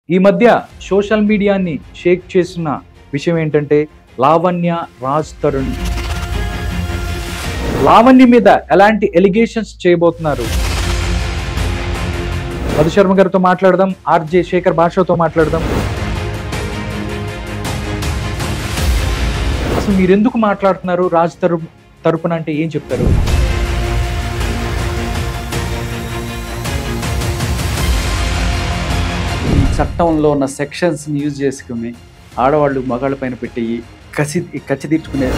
ఈ మధ్య సోషల్ మీడియాని షేక్ చేసిన విషయం ఏంటంటే లావణ్య రాజ్ తరుణ్ లావణ్య మీద ఎలాంటి ఎలిగేషన్స్ చేయబోతున్నారు మధు శర్మ గారితో మాట్లాడదాం ఆర్జే శేఖర్ భాషతో మాట్లాడదాం అసలు మీరు ఎందుకు మాట్లాడుతున్నారు రాజ్ తరు తరపున అంటే ఏం చెప్తారు ఈ చట్టంలో ఉన్న సెక్షన్స్ని యూజ్ చేసుకుని ఆడవాళ్ళు మగాళ్ళ పైన పెట్టి కసి కచ్చి తీర్చుకునే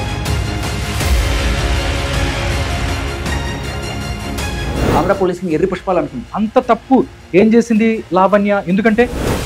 ఆంధ్ర పోలీసుని ఎర్రి పుష్పాలు అనుకుంది అంత తప్పు ఏం చేసింది లావణ్య ఎందుకంటే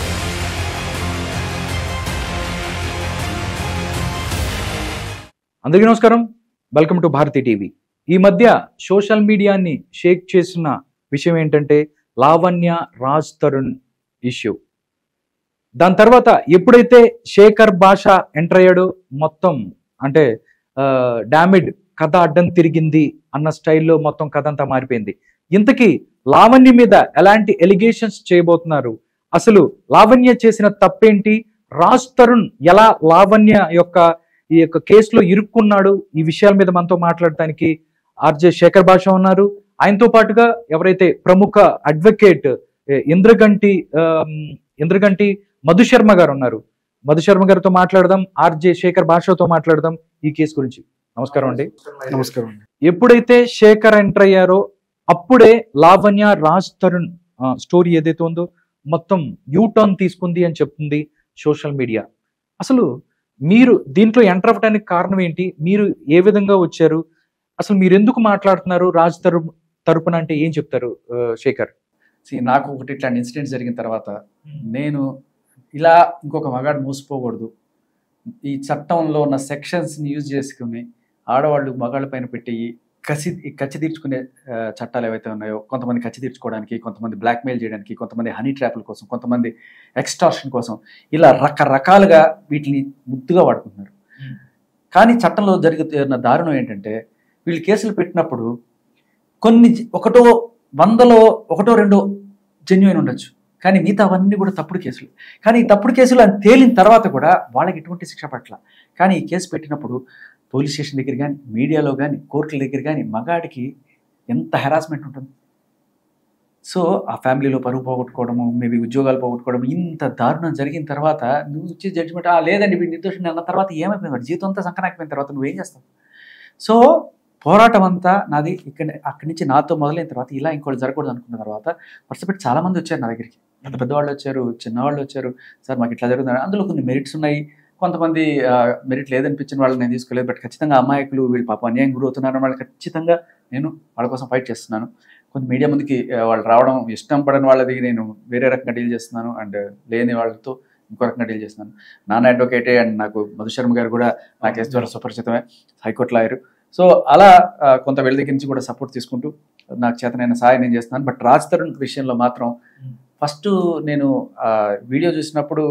అందరికీ నమస్కారం వెల్కమ్ టు భారతి టీవీ ఈ మధ్య సోషల్ మీడియాని షేక్ చేసిన విషయం ఏంటంటే లావణ్య రాజ్ తరుణ్ ఇష్యూ దాని తర్వాత ఎప్పుడైతే శేఖర్ భాష ఎంటర్ అయ్యాడో మొత్తం అంటే డామిడ్ కథ అడ్డం తిరిగింది అన్న స్టైల్లో మొత్తం కథ అంతా మారిపోయింది ఇంతకీ లావణ్య మీద ఎలాంటి ఎలిగేషన్స్ చేయబోతున్నారు అసలు లావణ్య చేసిన తప్పేంటి రాజ్ తరుణ్ ఎలా లావణ్య యొక్క ఈ యొక్క కేసులో ఇరుక్కున్నాడు ఈ విషయాల మీద మనతో మాట్లాడటానికి ఆర్జే శేఖర్ భాష ఉన్నారు ఆయనతో పాటుగా ఎవరైతే ప్రముఖ అడ్వకేట్ ఏ, ఇంద్రగంటి ఆమ్, ఇంద్రగంటి మధుశర్మ గారు ఉన్నారు మధుశర్మ గారితో మాట్లాడదాం ఆర్జే శేఖర్ భాషతో మాట్లాడదాం ఈ కేసు గురించి నమస్కారం అండి నమస్కారం ఎప్పుడైతే శేఖర్ ఎంటర్ అయ్యారో అప్పుడే లావణ్య రాజ్ తరుణ్ ఆ, స్టోరీ ఏదైతే ఉందో మొత్తం యూ టర్న్ తీసుకుంది అని చెప్తుంది సోషల్ మీడియా అసలు మీరు దీంట్లో ఎంటర్ అవ్వడానికి కారణం ఏంటి మీరు ఏ విధంగా వచ్చారు అసలు మీరు ఎందుకు మాట్లాడుతున్నారు రాజ్ తరు తరపున అంటే ఏం చెప్తారు ఆ, శేఖర్ See, నాకు ఒకటి ఇట్లాంటి ఇన్సిడెంట్ జరిగిన తర్వాత నేను ఇలా ఇంకొక మగాడు మూసిపోకూడదు ఈ చట్టంలో ఉన్న సెక్షన్స్ని యూజ్ చేసుకుని ఆడవాళ్ళు మగాళ్ళ పైన పెట్టి కసి కచ్చి తీర్చుకునే ఆ, చట్టాలు ఏవైతే ఉన్నాయో కొంతమంది కచ్చి తీర్చుకోవడానికి కొంతమంది బ్లాక్మెయిల్ చేయడానికి కొంతమంది హనీ ట్రాప్ల కోసం కొంతమంది ఎక్స్టార్షన్ కోసం ఇలా రకరకాలుగా వీటిని ముద్దుగా వాడుకుంటున్నారు Hmm. కానీ చట్టంలో జరుగుతున్న దారుణం ఏంటంటే వీళ్ళు కేసులు పెట్టినప్పుడు కొన్ని జ- ఒకటో వందలో ఒకటో రెండో జెన్యున్ ఉండొచ్చు కానీ మిగతా అవన్నీ కూడా తప్పుడు కేసులు కానీ ఈ తప్పుడు కేసులు అని తేలిన తర్వాత కూడా వాళ్ళకి ఎటువంటి శిక్ష పట్ల కానీ ఈ కేసు పెట్టినప్పుడు పోలీస్ స్టేషన్ దగ్గర కానీ మీడియాలో కానీ కోర్టుల దగ్గర కానీ మగాడికి ఎంత హెరాస్మెంట్ ఉంటుంది సో ఆ ఫ్యామిలీలో పరువు పోగొట్టుకోవడము మేబీ ఉద్యోగాలు పోగొట్టుకోవడం ఇంత దారుణం జరిగిన తర్వాత నువ్వు వచ్చే జడ్జిమెంట్ ఆ లేదండి వీడు నిర్దోషం అన్న తర్వాత ఏమైపోయింది వాడి జీవితం అంతా సంకనాకపోయిన తర్వాత నువ్వేం చేస్తావు సో పోరాటం అంతా నాది ఇక్కడ అక్కడి నుంచి నాతో మొదలైన తర్వాత ఇలా ఇంకోటి జరగకూడదు అనుకున్న తర్వాత వరుసపెట్టి చాలా మంది వచ్చారు నా దగ్గరికి పెద్ద పెద్దవాళ్ళు వచ్చారు చిన్నవాళ్ళు వచ్చారు సార్ మాకు ఇట్లా జరుగుతుంది అందులో కొన్ని మెరిట్స్ ఉన్నాయి కొంతమంది మెరిట్ లేదనిపించిన వాళ్ళని నేను తీసుకోలేదు బట్ ఖచ్చితంగా అమాయకులు వీళ్ళు పాపం అన్యాయం గురవుతున్నారు వాళ్ళు ఖచ్చితంగా నేను వాళ్ళ కోసం ఫైట్ చేస్తున్నాను కొంత మీడియా ముందుకి ఆ, వాళ్ళు రావడం ఇష్టం పడని వాళ్ళది నేను వేరే రకంగా డీల్ చేస్తున్నాను అండ్ లేని వాళ్ళతో ఇంకో రకంగా డీల్ చేస్తున్నాను నాన్న అడ్వకేటే అండ్ నాకు మధుశర్మ గారు కూడా నా కేసు ద్వారా సుపరిచితమే హైకోర్టు లాయర్ సో అలా ఆ, కొంత వీళ్ళ దగ్గర నుంచి కూడా సపోర్ట్ తీసుకుంటూ నాకు చేతనైన సాయం నేను చేస్తున్నాను బట్ రాజ్ తరుణ్ విషయంలో మాత్రం ఫస్ట్ నేను ఆ, వీడియో చూసినప్పుడు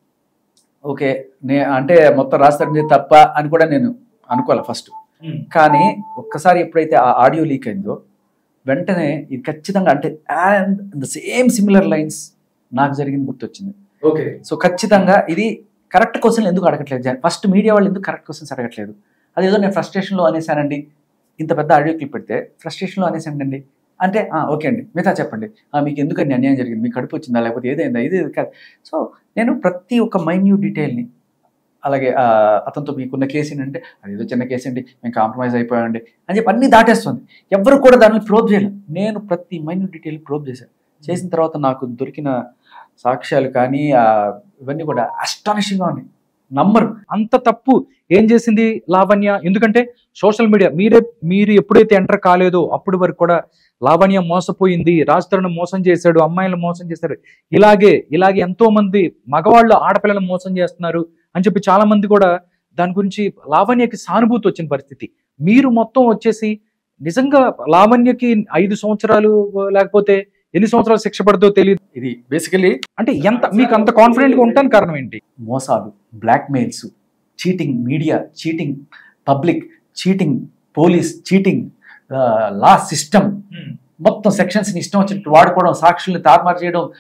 ఓకే నే అంటే మొత్తం రాజ్ తరుణ్ తప్ప అని కూడా నేను అనుకోవాలి ఫస్ట్ కానీ ఒక్కసారి ఎప్పుడైతే ఆ ఆడియో లీక్ అయిందో వెంటనే ఇది ఖచ్చితంగా అంటే and the same similar lines నాకు జరిగింది గుర్తొచ్చింది ఓకే సో ఖచ్చితంగా ఇది కరెక్ట్ క్వశ్చన్ ఎందుకు అడగట్లేదు ఫస్ట్ మీడియా వాళ్ళు ఎందుకు కరెక్ట్ క్వశ్చన్స్ అడగట్లేదు అదేదో నేను ఫ్రస్ట్రేషన్లో అనేసానండి ఇంత పెద్ద ఆడియో క్లిప్ పెడితే ఫ్రస్ట్రేషన్లో అనేసానండి అంటే "ఆ, ఓకే అండి మిగతా చెప్పండి "ఆ, మీకు ఎందుకండి అన్యాయం జరిగింది మీకు కడుపు వచ్చిందా లేకపోతే ఏదైందా ఇది ఇది కాదు సో నేను ప్రతి ఒక్క మైన్యూట్ డీటెయిల్ని అలాగే ఆ, అతనితో మీకున్న కేసు ఏంటంటే అది ఏదో చిన్న కేసు అండి మేము కాంప్రమైజ్ అయిపోయామండి అని చెప్పి అన్ని దాటేస్తుంది ఎవరు కూడా దాన్ని ప్రోబ్ చేయలేదు నేను ప్రతి మైన్యూట్ డీటెయిల్ ప్రోబ్ చేశాను చేసిన తర్వాత నాకు దొరికిన సాక్ష్యాలు కానీ ఆ, ఇవన్నీ కూడా అస్టానిషింగ్గా ఉన్నాయి నంబర్ అంత తప్పు ఏం చేసింది లావణ్య ఎందుకంటే సోషల్ మీడియా మీరే మీరు ఎప్పుడైతే ఎంటర్ కాలేదో అప్పటి వరకు కూడా లావణ్య మోసపోయింది రాజ్ తరుణ్ మోసం చేశాడు అమ్మాయిలను మోసం చేశాడు ఇలాగే ఇలాగే ఎంతో మంది మగవాళ్ళు ఆడపిల్లలను మోసం చేస్తున్నారు అని చెప్పి చాలా మంది కూడా దాని గురించి లావణ్యకి సానుభూతి వచ్చిన పరిస్థితి మీరు మొత్తం వచ్చేసి నిజంగా లావణ్యకి ఐదు సంవత్సరాలు లేకపోతే ఎన్ని సంవత్సరాలు శిక్ష పడుతుందో తెలియదు ఇది బేసికలీ అంటే ఎంత మీకు అంత కాన్ఫిడెంట్ గా ఉండడానికి కారణం ఏంటి మోసాలు blackmails cheating media cheating public cheating police cheating law system మొత్తం సెక్షన్స్ని ఇష్టం వచ్చినట్టు వాడుకోవడం సాక్షుల్ని తారుమారు చేయడం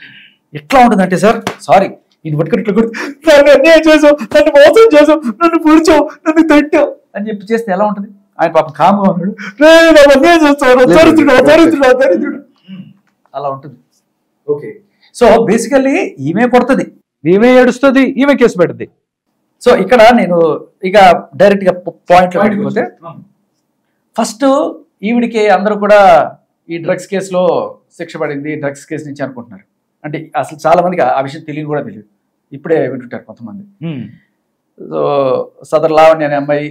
ఎట్లా ఉంటుందంటే సార్ సారీ ఇది పట్టుకుని ఇట్లా కొడుతూ, నన్ను అన్యాయం చేసావు నన్ను మోసం చేసావు నన్ను పొడిచావు నన్ను తిట్టావు అని చెప్పి చేస్తే ఎలా ఉంటుంది ఆయన పాపం కాము అన్నాడు "రే, నన్ను అన్యాయం చేస్తావు దరిద్రుడు దరిద్రుడు దరిద్రుడు అలా ఉంటుంది ఓకే సో బేసికల్లీ ఈమె కొడుతుంది ఈమె ఏడుస్తుంది ఈమె కేసు పెడుతుంది సో ఇక్కడ నేను ఇక డైరెక్ట్ గా పాయింట్ వెళ్ళిపోతే ఫస్ట్ ఈవిడికి అందరూ కూడా ఈ డ్రగ్స్ కేసులో శిక్ష పడింది డ్రగ్స్ కేసు నుంచి అనుకుంటున్నారు అంటే అసలు చాలా మందికి ఆ విషయం తెలియదు కూడా తెలియదు ఇప్పుడే వింటుంటారు కొంతమంది ఉమ్. సో సదర్ లావణ్య అనే అమ్మాయి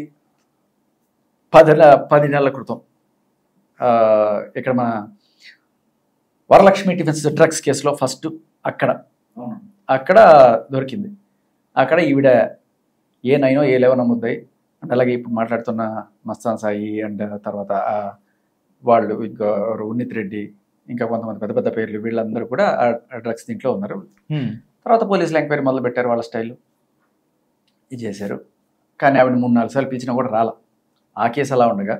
పది నెల పది నెలల క్రితం ఆ, ఇక్కడ మన వరలక్ష్మి టిఫిన్స్ డ్రగ్స్ కేసులో ఫస్ట్ అక్కడ అక్కడ దొరికింది అక్కడ ఈవిడ ఏ నైనో ఏ లెవెన్ అమ్ముద్దాయి అండ్ అలాగే ఇప్పుడు మాట్లాడుతున్న మస్తాన్ సాయి అండ్ తర్వాత ఆ వాళ్ళు ఇంకా ఎవరు ఉన్నిత్ రెడ్డి ఇంకా కొంతమంది పెద్ద పెద్ద పేర్లు వీళ్ళందరూ కూడా ఆ డ్రగ్స్ దీంట్లో ఉన్నారు ఉమ్. తర్వాత పోలీసులు ఎంక్వైరీ మొదలు పెట్టారు వాళ్ళ స్టైల్ ఇది చేశారు కానీ ఆవిడ మూడు నాలుగు సార్లు పిలిచినా కూడా రాల ఆ కేసు అలా ఉండగా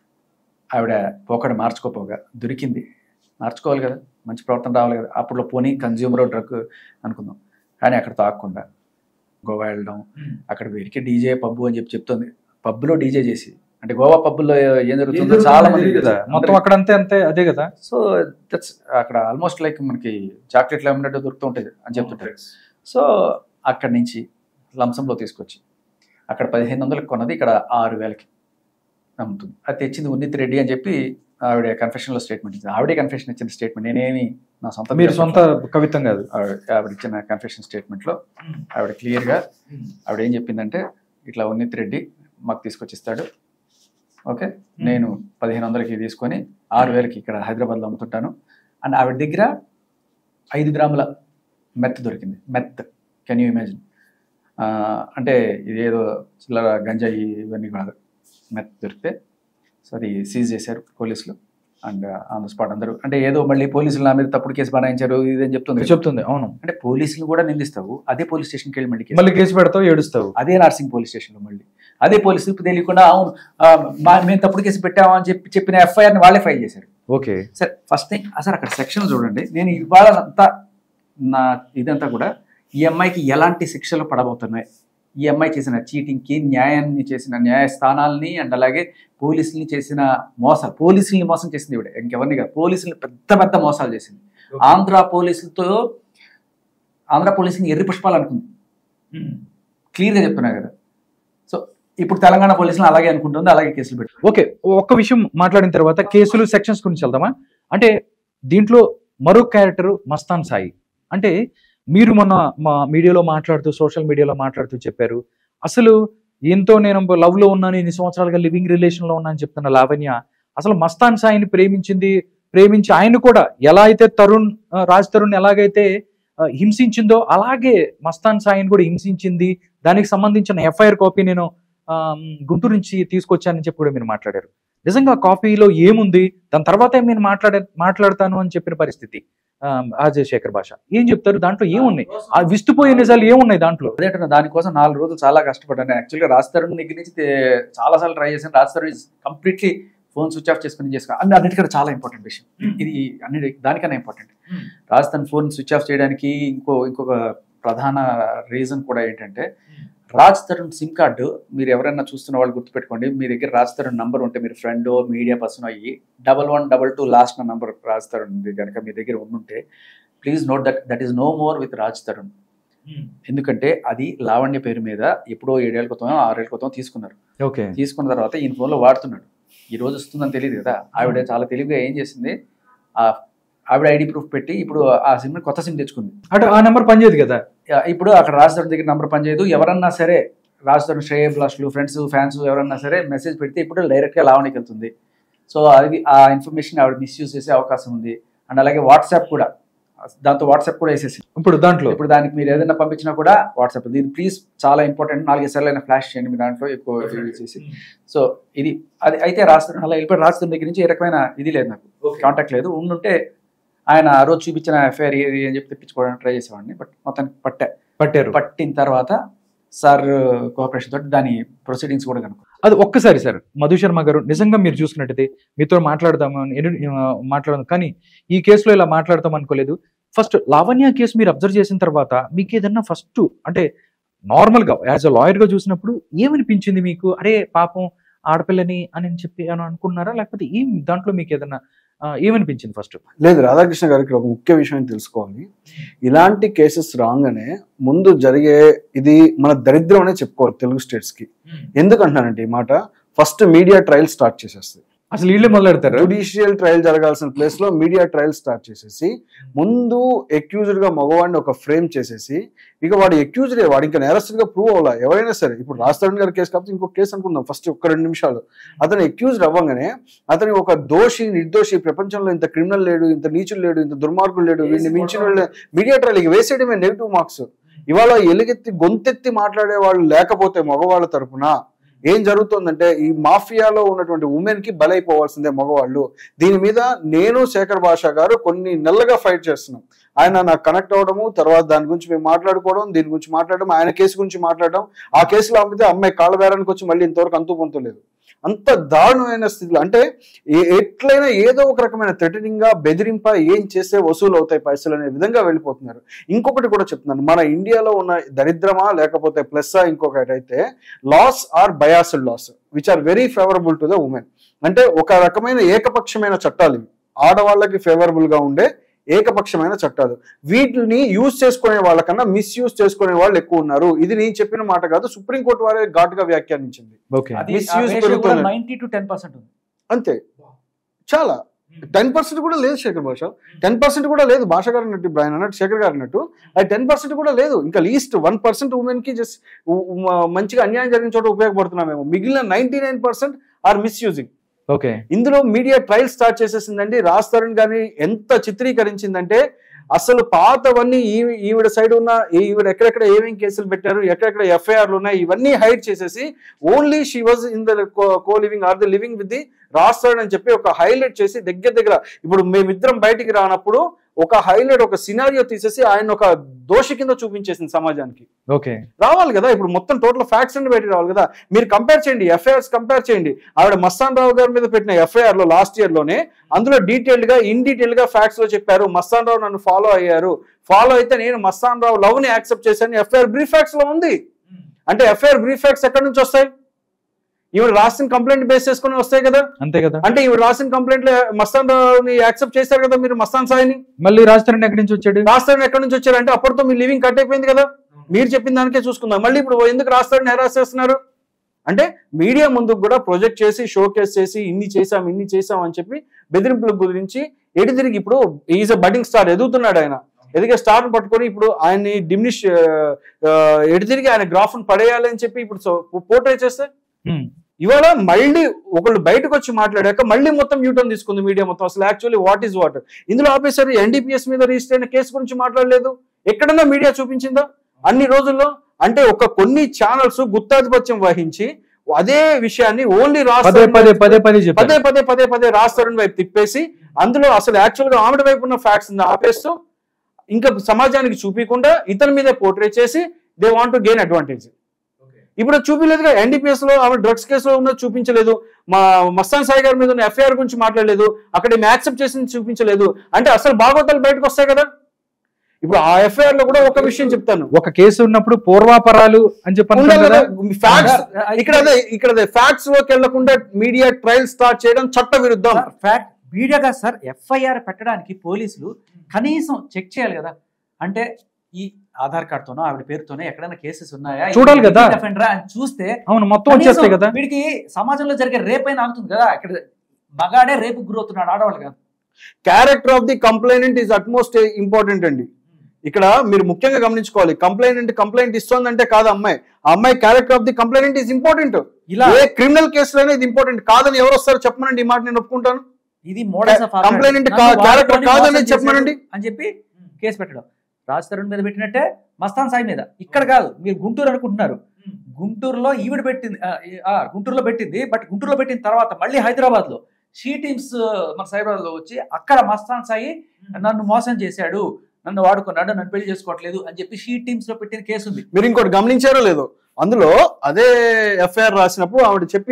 ఆవిడ పోకడ మార్చుకోపోగా దొరికింది మార్చుకోవాలి కదా మంచి ప్రవర్తన రావాలి కదా అప్పుడు పోనీ కన్జ్యూమర్ డ్రగ్ అనుకుందాం కానీ అక్కడ తాగకుండా గోవా వెళ్ళడం అక్కడ వీరికి డీజే పబ్బు అని చెప్పి చెప్తుంది పబ్బులో డీజే చేసి అంటే గోవా పబ్బుల్లో ఏం జరుగుతుందో చాలా మంది కదా మొత్తం అక్కడ అంతే అంతే అదే కదా సో దట్స్ అక్కడ ఆల్మోస్ట్ లైక్ మనకి చాక్లెట్లు ఏమన్నట్టు దొరుకుతూ ఉంటుంది అని చెప్తుంటారు సో అక్కడి నుంచి లంసంలో తీసుకొచ్చి అక్కడ పదిహేను వందలకు కొన్నది ఇక్కడ ఆరు వేలకి అమ్ముతుంది అది తెచ్చింది ఉన్నిత్ రెడ్డి అని చెప్పి ఆవిడ కన్ఫెషన్లో స్టేట్మెంట్ ఇచ్చింది ఆవిడే కన్ఫెషన్ ఇచ్చిన స్టేట్మెంట్ నేనేమి నా సొంత మీరు సొంత కవిత్వం కాదు ఆవిడ ఆవిడ ఇచ్చిన కన్ఫెషన్ స్టేట్మెంట్లో ఆవిడ క్లియర్గా ఆవిడ ఏం చెప్పిందంటే ఇట్లా ఉన్నిత్ రెడ్డి మాకు తీసుకొచ్చిస్తాడు ఓకే నేను పదిహేను వందలకి తీసుకొని ఆరు వేలకి ఇక్కడ హైదరాబాద్లో అమ్ముతుంటాను అండ్ ఆవిడ దగ్గర ఐదు గ్రాముల మెత్ దొరికింది మెత్ కెన్ యూ ఇమాజిన్ అంటే ఇదేదో చిల్లర గంజాయి ఇవన్నీ కాదు మెత్ దొరికితే సో అది సీజ్ చేశారు పోలీసులు అండ్ ఆన్ ద స్పాట్ అందరూ అంటే ఏదో మళ్ళీ పోలీసులు నా మీద తప్పుడు కేసు బనాయించారు ఇదని చెప్తుంది చెప్తుంది అవును అంటే పోలీసులు కూడా నిందిస్తావు అదే పోలీస్ స్టేషన్కి వెళ్ళి మళ్ళీ కేసు మళ్ళీ కేసు పెడతావు ఏడుస్తావు అదే నర్సింగ్ పోలీస్ స్టేషన్లో మళ్ళీ అదే పోలీసులకు తెలియకుండా అవును ఆ, మా- మేము తప్పుడు కేసు పెట్టామా అని చెప్పి చెప్పిన ఎఫ్ఐఆర్ని వాళ్ళే ఫైల్ చేశారు ఓకే సరే ఫస్ట్ థింగ్ అసలు అక్కడ సెక్షన్ చూడండి నేను ఇవాళ అంతా నా ఇదంతా కూడా ఈ అమ్మాయికి ఎలాంటి శిక్షలు పడబోతున్నాయి ఈ అమ్మాయి చేసిన చీటింగ్కి న్యాయాన్ని చేసిన న్యాయస్థానాల్ని అండ్ అలాగే పోలీసుల్ని చేసిన మోసాలు పోలీసుల్ని మోసం చేసింది ఇవిడ ఇంకెవరిని కాదు పోలీసుల్ని పెద్ద పెద్ద మోసాలు చేసింది ఆంధ్ర పోలీసులతో ఆంధ్ర పోలీసుని ఎర్రి పుష్పాలు అనుకుంది క్లియర్గా చెప్తున్నా కదా సో ఇప్పుడు తెలంగాణ పోలీసులు అలాగే అనుకుంటుంది అలాగే కేసులు పెట్టి ఓకే ఒక్క విషయం మాట్లాడిన తర్వాత కేసులు సెక్షన్స్ గురించి వెళ్దామా అంటే దీంట్లో మరో క్యారెక్టర్ మస్తాన్ సాయి అంటే మీరు మొన్న మా మీడియాలో మాట్లాడుతూ సోషల్ మీడియాలో మాట్లాడుతూ చెప్పారు అసలు ఎంతో నేను లవ్ లో ఉన్నాను ఇన్ని సంవత్సరాలుగా లివింగ్ రిలేషన్ లో ఉన్నాను చెప్తున్న లావణ్య అసలు మస్తాన్ సాయిని ప్రేమించింది ప్రేమించి ఆయన కూడా ఎలా అయితే తరుణ్ ఆ, రాజ్ తరుణ్ ఎలాగైతే ఆ, హింసించిందో అలాగే మస్తాన్ సాయిని కూడా హింసించింది దానికి సంబంధించిన ఎఫ్ఐఆర్ కాపీ నేను ఆ, గుంటూరు నుంచి తీసుకొచ్చానని చెప్పి కూడా మీరు మాట్లాడారు నిజంగా కాపీలో ఏముంది దాని తర్వాత నేను మాట్లాడే మాట్లాడతాను అని చెప్పిన పరిస్థితి ఆ, అజయ్ శేఖర్ భాష ఏం చెప్తారు దాంట్లో ఏమున్నాయి ఆ విస్తుపోయే నిజాలు ఏమున్నాయి దాంట్లో అదేంటన్నా దానికోసం నాలుగు రోజులు చాలా కష్టపడ్డాను యాక్చువల్గా రాజ్ తరుణ్ దగ్గర నుంచి తే- చాలా సార్లు ట్రై చేశాను Raj Tarun completely phone switch off చేసుకుని చేసుకో అన్ని అన్నిటికన్నా చాలా ఇంపార్టెంట్ విషయం ఇది అన్ని దానికన్నా ఇంపార్టెంట్ రాజ్ తన ఫోన్ స్విచ్ ఆఫ్ చేయడానికి ఇంకో ఇంకొక ప్రధాన రీజన్ కూడా ఏంటంటే రాజ్ తరుణ్ సిమ్ కార్డు మీరు ఎవరైనా చూస్తున్న వాళ్ళు గుర్తుపెట్టుకోండి మీ దగ్గర రాజ్ తరుణ్ నంబర్ ఉంటే మీరు ఫ్రెండ్ మీడియా పర్సన్ అయ్యి double one double two last నా నంబర్ రాజ్ తరుణ్ కనుక మీ దగ్గర ఉండుంటే please note that that is no more with Raj Tarun ఎందుకంటే అది లావణ్య పేరు మీద ఎప్పుడో ఏడేళ్ళ క్రితం ఆరేళ్ళ క్రితం తీసుకున్నారు ఓకే తీసుకున్న తర్వాత ఈయన ఫోన్లో వాడుతున్నాడు ఈ రోజు వస్తుందని తెలియదు కదా ఆవిడ చాలా తెలివిగా ఏం చేసింది ఆ ఆవిడ ఐడి ప్రూఫ్ పెట్టి ఇప్పుడు ఆ సిమ్ కొత్త సిమ్ తెచ్చుకుంది అంటే ఆ నెంబర్ పనిచేయదు కదా ఆ, ఇప్పుడు అక్కడ రాజధాని దగ్గర నంబర్ పనిచేయదు ఎవరన్నా సరే రాజధాని శ్రేయ బ్లాస్లు ఫ్రెండ్స్ ఫ్యాన్స్ ఎవరన్నా సరే మెసేజ్ పెడితే ఇప్పుడు డైరెక్ట్గా లావణ్యకి వెళ్తుంది సో అది ఆ ఇన్ఫర్మేషన్ ఆవిడ మిస్యూజ్ చేసే అవకాశం ఉంది అండ్ అలాగే వాట్సాప్ కూడా దాంతో వాట్సాప్ కూడా వేసేసి ఇప్పుడు దాంట్లో ఇప్పుడు దానికి మీరు ఏదైనా పంపించినా కూడా వాట్సాప్ ఇది ప్లీజ్ చాలా ఇంపార్టెంట్ నాలుగైదు సార్లు అయినా ఫ్లాష్ చేయండి మీ దాంట్లో ఎక్కువ యూజ్ చేసి సో ఇది అది అయితే రాస్తున్న అలా వెళ్ళిపోయి రాస్తున్న దగ్గర నుంచి ఏ రకమైన ఇది లేదు నాకు కాంటాక్ట్ లేదు ఉండుంటే ఆయన ఆ రోజు చూపించిన ఎఫ్ఐఆర్ ఏది అని చెప్పి తెప్పించుకోవడానికి ట్రై చేసేవాడిని బట్ మొత్తానికి పట్టా పట్టారు పట్టిన తర్వాత సార్ కోఆపరేషన్ తోటి దాని ప్రొసీడింగ్స్ కూడా కనుక అది ఒక్కసారి సార్ మధు శర్మ గారు నిజంగా మీరు చూసుకున్నట్టయితే మీతో మాట్లాడదాము అని ఎన్ని- ఆ, మాట్లాడదాం కానీ ఈ కేసులో ఇలా మాట్లాడతాం అనుకోలేదు ఫస్ట్ లావణ్య కేసు మీరు అబ్జర్వ్ చేసిన తర్వాత మీకు ఏదన్నా ఫస్ట్ అంటే నార్మల్ గా యాజ్ అ లాయర్ గా చూసినప్పుడు ఏమనిపించింది మీకు అరే పాపం ఆడపిల్లని అని చెప్పి అని అనుకున్నారా లేకపోతే ఏం దాంట్లో మీకు ఏదన్నా ఆ, ఏమనిపించింది ఫస్ట్ లేదు రాధాకృష్ణ గారికి ఒక ముఖ్య విషయం తెలుసుకోవాలి ఇలాంటి కేసెస్ రాగానే ముందు జరిగే ఇది మన దరిద్రం అనే చెప్పుకోవాలి తెలుగు స్టేట్స్ కి ఎందుకంటున్నానంటే ఈ మాట ఫస్ట్ మీడియా ట్రయల్ స్టార్ట్ చేసేస్తుంది అసలు వీళ్ళే మొదలెడతారు జుడిషియల్ ట్రయల్ జరగాల్సిన ప్లేస్ లో మీడియా ట్రయల్ స్టార్ట్ చేసేసి ముందు అక్యూజ్డ్ గా మగవాడిని ఒక ఫ్రేమ్ చేసేసి ఇక వాడు అక్యూజ్డ్ వాడు ఇంకా నేరస్తుడిగా ప్రూవ్ అవ్వాలా ఎవరైనా సరే ఇప్పుడు రాజస్థాన్ గారి కేసు కాకపోతే ఇంకో కేసు అనుకుందాం ఫస్ట్ ఒక్క రెండు నిమిషాలు అతను అక్యూజ్డ్ అవ్వగానే అతని ఒక దోషి నిర్దోషి ప్రపంచంలో ఇంత క్రిమినల్ లేడు ఇంత నీచులు లేడు ఇంత దుర్మార్గులు లేడు వీడిని మించిన వాళ్ళు మీడియా ట్రయల్ ఇక వేసేయడమే నెగిటివ్ మార్క్స్ ఇవాళ ఎలుగెత్తి గొంతెత్తి మాట్లాడే వాళ్ళు లేకపోతే మగవాళ్ళ తరపున ఏం జరుగుతుందంటే ఈ మాఫియాలో ఉన్నటువంటి ఉమెన్ కి బలైపోవాల్సిందే మగవాళ్ళు దీని మీద నేను శేఖర్ భాష గారు కొన్ని నెలలుగా ఫైట్ చేస్తున్నాం ఆయన నాకు కనెక్ట్ అవ్వడము తర్వాత దాని గురించి మేము మాట్లాడుకోవడం దీని గురించి మాట్లాడడం ఆయన కేసు గురించి మాట్లాడడం ఆ కేసులో అమ్మితే అమ్మాయి కాళ్ళ బేరానికి వచ్చి మళ్ళీ ఇంతవరకు అంతు పొంతలేదు అంత దారుణమైన స్థితిలో అంటే ఏ- ఎట్లయినా ఏదో ఒక రకమైన థ్రెటనింగ్ గా బెదిరింప ఏం చేస్తే వసూలు అవుతాయి పైసలు అనే విధంగా వెళ్ళిపోతున్నారు ఇంకొకటి కూడా చెప్తున్నాను మన ఇండియాలో ఉన్న దరిద్రమా లేకపోతే ప్లస్ ఇంకొకటి అయితే laws are biased laws which are very favourable to the women అంటే ఒక రకమైన ఏకపక్షమైన చట్టాలు ఇవి ఆడవాళ్ళకి ఫేవరబుల్ గా ఉండే ఏకపక్షమైన చట్టాలు వీటిని యూజ్ చేసుకునే వాళ్ళకన్నా మిస్యూజ్ చేసుకునే వాళ్ళు ఎక్కువ ఉన్నారు ఇది నేను చెప్పిన మాట కాదు సుప్రీంకోర్టు వారే ఘాటుగా వ్యాఖ్యానించింది ఓకే అది Misuse పెరుగుతుంది. నైన్టీ టు టెన్ పర్సెంట్ ఉంది అంతే చాలా టెన్ పర్సెంట్ కూడా లేదు శేఖర్ భాష టెన్ పర్సెంట్ కూడా లేదు భాష గారు అన్నట్టు ఇప్పుడు ఆయన అన్నట్టు శేఖర్ గారు అన్నట్టు అది టెన్ పర్సెంట్ కూడా లేదు ఇంకా లీస్ట్ వన్ పర్సెంట్ ఉమెన్ కి జస్ట్ మంచిగా అన్యాయం జరిగిన చోట ఉపయోగపడుతున్నామేమో మిగిలిన ninety nine percent are misusing okay ఇందులో మీడియా ట్రయల్ స్టార్ట్ చేసేసిందండి రాజ్ తరుణ్ గారిని ఎంత చిత్రీకరించిందంటే అసలు పాతవన్నీ ఈ- ఈవిడ సైడ్ ఉన్న ఈవిడ ఎక్కడెక్కడ ఏమేం కేసులు పెట్టారు ఎక్కడెక్కడ ఎఫ్ఐఆర్లు ఉన్నాయి ఇవన్నీ హైడ్ చేసేసి only she was in the co living or the living with the Raj Tarun అని చెప్పి ఒక హైలైట్ చేసి దగ్గర దగ్గర ఇప్పుడు మేమిద్దరం బయటికి రానప్పుడు ఒక హైలైట్ ఒక సినారియో తీసేసి ఆయన ఒక దోషి కింద చూపించేసింది సమాజానికి ఓకే రావాలి కదా ఇప్పుడు మొత్తం టోటల్ ఫ్యాక్ట్స్ అన్ని బయటికి రావాలి కదా మీరు కంపేర్ చేయండి ఎఫ్ఐఆర్స్ కంపేర్ చేయండి ఆవిడ మస్తాన్ రావు గారి మీద పెట్టిన ఎఫ్ఐఆర్ లో లాస్ట్ ఇయర్ లోనే అందులో డీటెయిల్డ్ గా ఇన్ డీటెయిల్ గా ఫ్యాక్ట్స్ లో చెప్పారు మస్తాన్ రావు నన్ను ఫాలో అయ్యారు ఫాలో అయితే నేను మస్తాన్ రావు లవ్ ని యాక్సెప్ట్ చేశాను ఎఫ్ఐఆర్ బ్రీఫ్ ఫ్యాక్ట్స్ లో ఉంది అంటే ఎఫ్ఐఆర్ బ్రీఫ్ ఫ్యాక్ట్స్ ఎక్కడి నుంచి వస్తాయి ఈవిడ రాసిన కంప్లైంట్ బేస్ చేసుకుని వస్తాయి కదా అంతే కదా అంటే ఈవిడ రాసిన కంప్లైంట్ లో మస్తాన్ రావుని యాక్సెప్ట్ చేశారు కదా మీరు మస్తాన్ సాయిని మళ్ళీ రాజధాని ఎక్కడి నుంచి వచ్చాడు రాస్తారని ఎక్కడి నుంచి వచ్చారంటే అప్పటితో మీ లివింగ్ కట్ అయిపోయింది కదా మీరు చెప్పిన దానికే చూసుకుందాం మళ్ళీ ఇప్పుడు ఎందుకు రాస్తారని హెరాస్ చేస్తున్నారు అంటే మీడియా ముందుకు కూడా ప్రొజెక్ట్ చేసి షో కేస్ చేసి ఇన్ని చేసాం ఇన్ని చేసాం అని చెప్పి బెదిరింపుల గురించి ఎడి తిరిగి ఇప్పుడు ఈజ్ అ బడ్డింగ్ స్టార్ ఎదుగుతున్నాడు ఆయన ఎదిగే స్టార్ పట్టుకొని ఇప్పుడు ఆయన్ని డిమినిష్ ఎడి తిరిగి ఆయన గ్రాఫ్ పడేయాలి అని చెప్పి ఇప్పుడు పోర్ట్రే చేస్తే హ్మ్. ఇవాళ మళ్ళీ ఒకళ్ళు బయటకు వచ్చి మాట్లాడాక మళ్ళీ మొత్తం యూటర్న్ తీసుకుంది మీడియా మొత్తం అసలు యాక్చువల్లీ వాట్ ఈస్ వాట్ ఇందులో ఆపేసరి ఎన్డీపీఎస్ మీద రిజిస్టర్ అయిన కేసు గురించి మాట్లాడలేదు ఎక్కడన్నా మీడియా చూపించిందా అన్ని రోజుల్లో అంటే ఒక కొన్ని ఛానల్స్ గుత్తాధిపత్యం వహించి అదే విషయాన్ని ఓన్లీ పదే రాస్తారు పదే పదే పదే పదే చెప్పారు పదే పదే పదే రాస్తారని వైపు తిప్పేసి అందులో అసలు యాక్చువల్ గా ఆమెడ వైపు ఉన్న ఫ్యాక్ట్స్ ఆపేస్తూ ఇంకా సమాజానికి చూపించకుండా ఇతని మీదే పోర్ట్రే చేసి they want to gain advantage ఇప్పుడు చూపించలేదుగా ఎన్డీపీఎస్ లో ఆమె డ్రగ్స్ కేసులో ఉన్నది చూపించలేదు మా మస్తాన్ సాయి గారి మీద ఉన్న ఎఫ్ఐఆర్ గురించి మాట్లాడలేదు అక్కడ ఏమి యాక్సెప్ట్ చేసింది చూపించలేదు అంటే అసలు భాగవతాలు బయటకు వస్తాయి కదా ఇప్పుడు ఆ ఎఫ్ఐఆర్ లో కూడా ఒక విషయం చెప్తాను ఒక కేసు ఉన్నప్పుడు పూర్వాపరాలు అని చెప్పి ఉండాలి అనుకుంటాం కదా కదా ఫ్యాక్ట్స్ ఇక్కడ అదే ఇక్కడ అదే ఫ్యాక్ట్స్ లోకి వెళ్లకుండా మీడియా ట్రయల్ స్టార్ట్ చేయడం చట్ట విరుద్ధం సార్ ఫ్యాక్ట్ మీడియాగా సార్ ఎఫ్ఐఆర్ పెట్టడానికి పోలీసులు కనీసం చెక్ చేయాలి కదా అంటే ఈ ఆధార్ కార్డుతోనో ఆవిడ పేరుతోనో ఎక్కడైనా కేసెస్ ఉన్నాయా చూడాలి కదా. offender ఆ అని చూస్తే అవును మొత్తం కనీసం వచ్చేస్తాయి కదా వీడికి సమాజంలో జరిగే రేప్ అయినా ఆగుతుంది కదా ఇక్కడ మగాడే రేపు గురవుతున్నాడు ఆడవాళ్ళు కాదు character of the complainant is utmost important అండి ఇక్కడ మీరు ముఖ్యంగా గమనించుకోవాలి కంప్లైనెంట్ కంప్లైంట్ ఇస్తోందంటే కాదు అమ్మాయి ఆ అమ్మాయి character of the complainant is important ఇలా ఏ క్రిమినల్ కేసులోనే ఇది ఇంపార్టెంట్ కాదని ఎవరు వస్తారో చెప్పమనండి ఈ మాట నేను ఒప్పుకుంటాను ఇది మోడల్స్ ఆఫ్ Complainant కా- character కాదని చెప్పమనండి. అని చెప్పి కేసు పెట్టడం రాజ్ తరుణ్ మీద పెట్టినట్టే మస్తాన్ సాయి మీద ఇక్కడ కాదు మీరు గుంటూరు అనుకుంటున్నారు గుంటూరులో ఈవిడ పెట్టింది ఆ, ఈ- ఆ, గుంటూరులో పెట్టింది బట్ గుంటూరులో పెట్టిన తర్వాత మళ్ళీ హైదరాబాద్ లో షీ టీమ్స్ మన సైబరాబాద్ లో వచ్చి అక్కడ మస్తాన్ సాయి నన్ను మోసం చేశాడు నన్ను వాడుకున్నాడు నన్ను పెళ్లి చేసుకోవట్లేదు అని చెప్పి షీ టీమ్స్ లో పెట్టిన కేసు ఉంది మీరు ఇంకోటి గమనించారో లేదో అందులో అదే ఎఫ్ఐఆర్ రాసినప్పుడు ఆవిడ చెప్పింది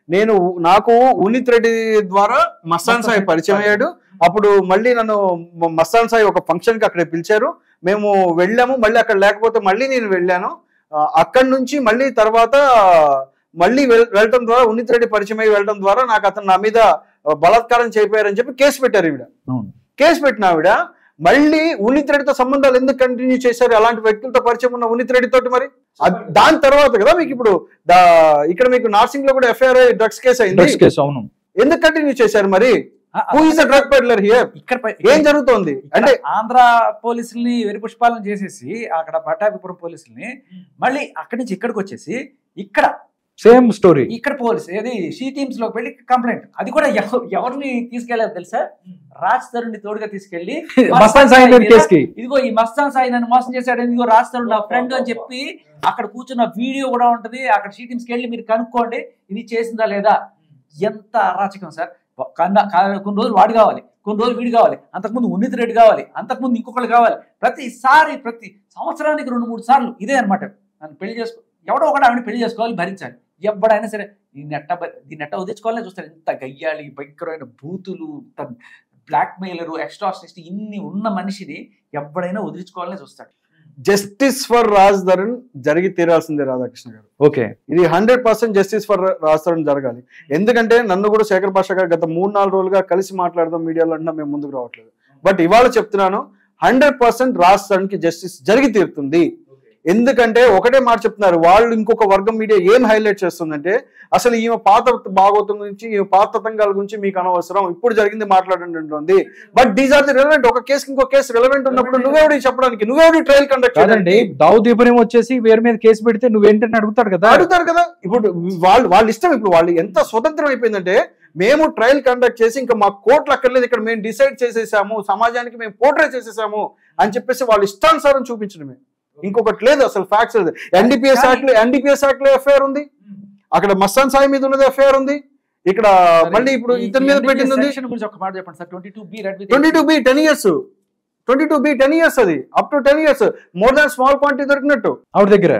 నేను నాకు ఉనిత్ రెడ్డి ద్వారా మస్తాన్ సాయి పరిచయం అయ్యాడు అప్పుడు మళ్ళీ నన్ను మ- మస్తాన్ సాయి ఒక ఫంక్షన్ కి అక్కడ పిలిచారు మేము వెళ్ళాము మళ్ళీ అక్కడ లేకపోతే మళ్ళీ నేను వెళ్ళాను ఆ, అక్కడి నుంచి మళ్ళీ తర్వాత మళ్ళీ వెల్- వెళ్ళటం ద్వారా ఉనిత్ రెడ్డి పరిచయం అయ్యి వెళ్ళడం ద్వారా నాకు అతను నా మీద ఆ, బలాత్కారం చేయిపోయారని చెప్పి కేసు పెట్టారు ఈవిడ అవును కేసు పెట్టిన ఆవిడ మళ్ళీ ఉనిత్ రెడ్డితో సంబంధాలు ఎందుకు కంటిన్యూ చేశారు అలాంటి వ్యక్తులతో పరిచయం ఉన్న ఉనిత్ రెడ్డి తోటి మరి అద్- దాని తర్వాత కదా మీకు ఇప్పుడు దా- ఇక్కడ మీకు నార్సింగ్ లో కూడా ఎఫ్ఐఆర్ డ్రగ్స్ కేసు అయింది డ్రగ్స్ కేసు అవును ఎందుకు కంటిన్యూ చేశారు మరి ఆ, who is the drug peddler here ఇక్కడ పై- ఏం జరుగుతోంది ఇక్కడ అంటే ఆంధ్ర పోలీసుల్ని వెరిపుష్పాలను చేసేసి అక్కడ పట్టాభిపురం పోలీసుల్ని మళ్ళీ అక్కడి నుంచి ఇక్కడికి వచ్చేసి ఇక్కడ సేమ్ స్టోరీ ఇక్కడ పోలీస్ ఏది షీ టీమ్స్ లోకి వెళ్ళి కంప్లైంట్ అది కూడా ఎవ- ఎవరిని తీసుకెళ్లారు తెలుసా రాజ్ తరుణ్ తోడుగా తీసుకెళ్లి మస్తాన్ సాయి మీద కేసు కి ఇదిగో ఈ మస్తాన్ సాయి నన్ను మోసం చేశాడు ఇదిగో రాజ్ తరుణ్ నా ఫ్రెండ్ అని చెప్పి అక్కడ కూర్చున్న వీడియో కూడా ఉంటది అక్కడ షీ టీమ్స్కి వెళ్ళి మీరు కనుక్కోండి ఇది చేసిందా లేదా ఎంత అరాచకం సార్ కన్నా- కా- కొన్ని రోజులు వాడు కావాలి కొన్ని రోజులు వీడు కావాలి అంతకుముందు ఉన్నిత్ రెడ్డి కావాలి అంతకుముందు ఇంకొకళ్ళు కావాలి ప్రతిసారి ప్రతి సంవత్సరానికి రెండు మూడు సార్లు ఇదే అన్నమాట నన్ను పెళ్లి చేసుకో ఎవడో ఒకడు ఆవిడ పెళ్లి చేసుకోవాలి భరించాలి ఎవడైనా సరే దీన్ని ఎట్ట బ- దీన్ని ఎట్ట వదిలించుకోవాలని చూస్తారు ఇంత గయ్యాలి భయంకరమైన బూతులు ఇంత బ్లాక్ మెయిలరు ఎక్స్ట్రాసిస్ట్ ఇన్ని ఉన్న మనిషిని ఎవడైనా వదిలించుకోవాలని చూస్తాడు జస్టిస్ ఫర్ రాజ్ తరుణ్ జరిగి తీరాల్సిందే రాధాకృష్ణ గారు ఓకే ఇది hundred percent justice for Raj Tarun జరగాలి ఎందుకంటే నన్ను కూడా శేఖర్ భాష గారు గత మూడు నాలుగు రోజులుగా కలిసి మాట్లాడదాం మీడియాలో అంటున్నా మేము ముందుకు రావట్లేదు బట్ ఇవాళ చెప్తున్నాను హండ్రెడ్ పర్సెంట్ రాజ్ తరుణ్ కి జస్టిస్ జరిగి తీరుతుంది ఎందుకంటే ఒకటే మాట చెప్తున్నారు వాళ్ళు ఇంకొక వర్గం మీడియా ఏం హైలైట్ చేస్తుందంటే అసలు ఈమె పాత భాగవతం గురించి ఈమె పాత తతంగాల గురించి మీకు అనవసరం ఇప్పుడు జరిగింది మాట్లాడండి అంటుంది but these are the relevant ఒక కేసు ఇంకో కేసు రెలవెంట్ ఉన్నప్పుడు నువ్వెవడి చెప్పడానికి నువ్వెవడి ట్రయల్ కండక్ట్ కాదండి దావుద్ ఇబ్రహీం వచ్చేసి వేరే మీద కేసు పెడితే నువ్వేంటని అడుగుతాడు కదా అడుగుతారు కదా ఇప్పుడు వాళ్ళు వాళ్ళ ఇష్టం ఇప్పుడు వాళ్ళు ఎంత స్వతంత్రం అయిపోయిందంటే మేము ట్రయల్ కండక్ట్ చేసి ఇంకా మా కోర్టులు అక్కర్లేదు ఇక్కడ మేము డిసైడ్ చేసేసాము సమాజానికి మేము పోర్ట్రే చేసేసాము అని చెప్పేసి వాళ్ళ ఇష్టానుసారం చూపించడమే ఇంకొకటి లేదు అసలు ఫ్యాక్ట్స్ లేదు ఎన్డీపీఎస్ యాక్ట్ లో ఎన్డీపీఎస్ యాక్ట్ లో ఎఫ్ఐఆర్ ఉంది అక్కడ మస్తాన్ సాయి మీద ఉన్నది ఎఫ్ఐఆర్ ఉంది ఇక్కడ మళ్ళీ ఇప్పుడు ఇతని మీద పెట్టింది ఉంది సెక్షన్ గురించి ఒక మాట చెప్పండి sir twenty two B read twenty two B ten years twenty two B ten years అది up to ten years more than small quantity దొరికినట్టు ఆవిడ దగ్గర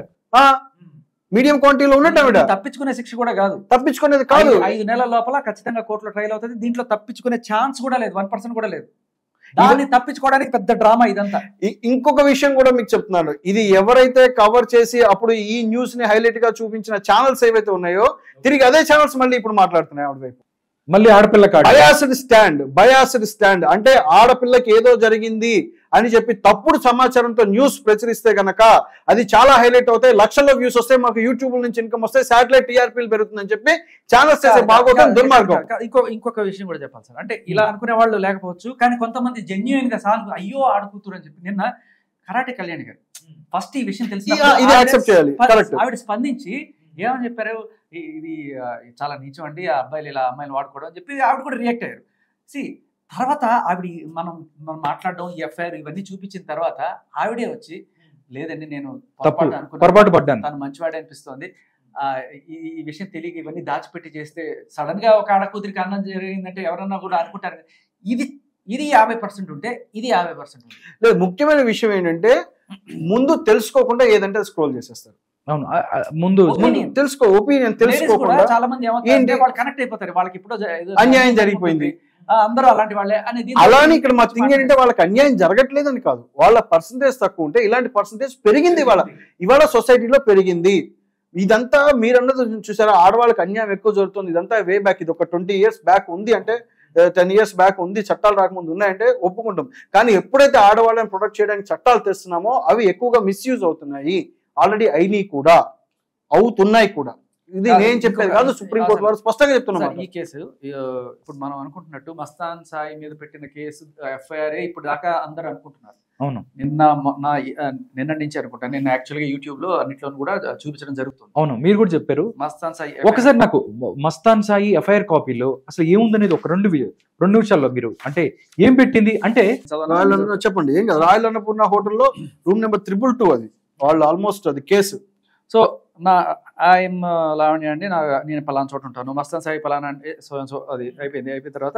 మీడియం క్వాంటిటీలో ఉన్నట్టు ఆవిడ తప్పించుకునే శిక్ష కూడా కాదు తప్పించుకునేది కాదు ఐదు- ఐదు నెలల లోపల ఖచ్చితంగా కోర్టులో ట్రయల్ అవుతుంది దీంట్లో తప్పించుకునే ఛాన్స్ కూడా లేదు వన్ పర్సెంట్ కూడా లేదు దాన్ని తప్పించుకోవడానికి పెద్ద డ్రామా ఇదంతా ఇ- ఇంకొక విషయం కూడా మీకు చెప్తున్నాను ఇది ఎవరైతే కవర్ చేసి అప్పుడు ఈ న్యూస్ ని హైలైట్ గా చూపించిన ఛానల్స్ ఏవైతే ఉన్నాయో తిరిగి అదే ఛానల్స్ మళ్ళీ ఇప్పుడు మాట్లాడుతున్నాయి ఆవిడ వైపు మళ్ళీ ఆడపిల్ల కాడు బయాస్డ్ స్టాండ్ బయాస్డ్ స్టాండ్ అంటే ఆడపిల్లకి ఏదో జరిగింది అని చెప్పి తప్పుడు సమాచారంతో న్యూస్ ప్రచురిస్తే గనక అది చాలా హైలైట్ అవుతాయి లక్షల్లో వ్యూస్ వస్తాయి మాకు యూట్యూబ్ నుంచి ఇన్కమ్ వస్తాయి శాటిలైట్ టీఆర్పీలు పెరుగుతుందని చెప్పి ఛానల్స్ చేసే భాగవతం దుర్మార్గం కా- ఇంకో ఇంకొక విషయం కూడా చెప్పాలి సార్ అంటే ఇలా అనుకునే వాళ్ళు లేకపోవచ్చు కానీ కొంతమంది జెన్యున్ గా సార్ అయ్యో ఆడుకూతురు అని చెప్పి నిన్న కరాటే కళ్యాణ్ గారు ఫస్ట్ ఈ విషయం తెలిసి ఇది- ఇది accept చేయాలి. Correct. ఆవిడ స్పందించి ఏమని చెప్పారు "ఇ- ఇది ఆ, చాలా నీచం అండి ఆ అబ్బాయిలు ఇలా అమ్మాయిలు వాడుకోవడం అని చెప్పి ఆవిడ కూడా రియాక్ట్ అయ్యారు సి తర్వాత ఆవిడ మనం మనం మాట్లాడడం ఈ ఎఫ్ఐఆర్ ఇవన్నీ చూపించిన తర్వాత ఆవిడే వచ్చి లేదండి నేను తప్పు పొరపాటు అనుకున్నాను. పొరపాటు పడ్డాను తను మంచివాడే అనిపిస్తోంది ఆ, ఈ ఈ విషయం తెలియక ఇవన్నీ దాచిపెట్టి చేస్తే సడన్ గా ఒక ఆడ కూతురికి అన్నం జరిగిందంటే ఎవరన్నా కూడా అనుకుంటారు కదా. ఇది ఇది యాభై పర్సెంట్ ఉంటే ఇది యాభై పర్సెంట్ ఉంది లేదు ముఖ్యమైన విషయం ఏంటంటే ముందు తెలుసుకోకుండా ఏదంటే స్క్రోల్ చేసేస్తారు అవును ఆ- ఆ ముందు Opinion. ముందు తెలుసుకో ఒపీనియన్ Ladies కూడా తెలుసుకోకుండా చాలా మంది ఏమవుతారంటే ఏంటి? వాళ్ళు కనెక్ట్ అయిపోతారు వాళ్ళకి ఇప్పుడు అన్యాయం జరిగిపోయింది. అందరూ అలాంటి వాళ్ళే అనేది అలానే ఇక్కడ మా థింగ్ ఏంటంటే వాళ్ళకి అన్యాయం జరగట్లేదని కాదు వాళ్ళ పర్సంటేజ్ తక్కువ ఉంటే ఇలాంటి పర్సంటేజ్ పెరిగింది ఇవాళ ఇవాళ సొసైటీలో పెరిగింది ఇదంతా మీరు అన్నది చూసారా ఆడవాళ్ళకి అన్యాయం ఎక్కువ జరుగుతుంది ఇదంతా వే బ్యాక్ ఇది ఒక ట్వంటీ ఇయర్స్ బ్యాక్ ఉంది అంటే టెన్ ఇయర్స్ బ్యాక్ ఉంది చట్టాలు రాకముందు ఉన్నాయంటే ఒప్పుకుంటాం కానీ ఎప్పుడైతే ఆడవాళ్ళని ప్రొటెక్ట్ చేయడానికి చట్టాలు తెస్తున్నామో అవి ఎక్కువగా మిస్యూజ్ అవుతున్నాయి ఆల్రెడీ అయినాయి కూడా అవుతున్నాయి కూడా ఇది కాదు, నేను చెప్పేది ఇంకొక- కాదు సుప్రీంకోర్టు వారు స్పష్టంగా చెప్తున్నారు సార్, ఈ కేసు ఆ, ఇప్పుడు మనం అనుకుంటున్నట్టు మస్తాన్ సాయి మీద పెట్టిన కేసు ఎఫ్ఐఆర్ ఇప్పుడు దాకా అందరూ అనుకుంటున్నారు అవును నిన్న మొన్న ఆ, నిన్న నుంచి అనుకుంటా నేను యాక్చువల్గా యూట్యూబ్ లో అన్నిట్లో కూడా చూపించడం జరుగుతుంది అవును మీరు కూడా చెప్పారు మస్తాన్ సాయి ఒకసారి నాకు మస్తాన్ సాయి ఎఫ్ఐఆర్ కాపీలో అసలు ఏముందనేది ఒక రెండు వి- రెండు నిమిషాల్లో మీరు అంటే ఏం పెట్టింది అంటే చదవనా? రాయల్ అన్న చెప్పండి ఏం కాదు రాయల్ అన్నపూర్ణ హోటల్లో రూమ్ నెంబర్ త్రిబుల్ టూ అది వాళ్ళు ఆల్మోస్ట్ అది కేసు సో నా ఐఎమ్ లావణ్య అండి నా నేను పలానా చోట ఉంటాను మస్తాన్ సాయి పలానా అంటే సో సో అది అయిపోయింది అయిపోయిన తర్వాత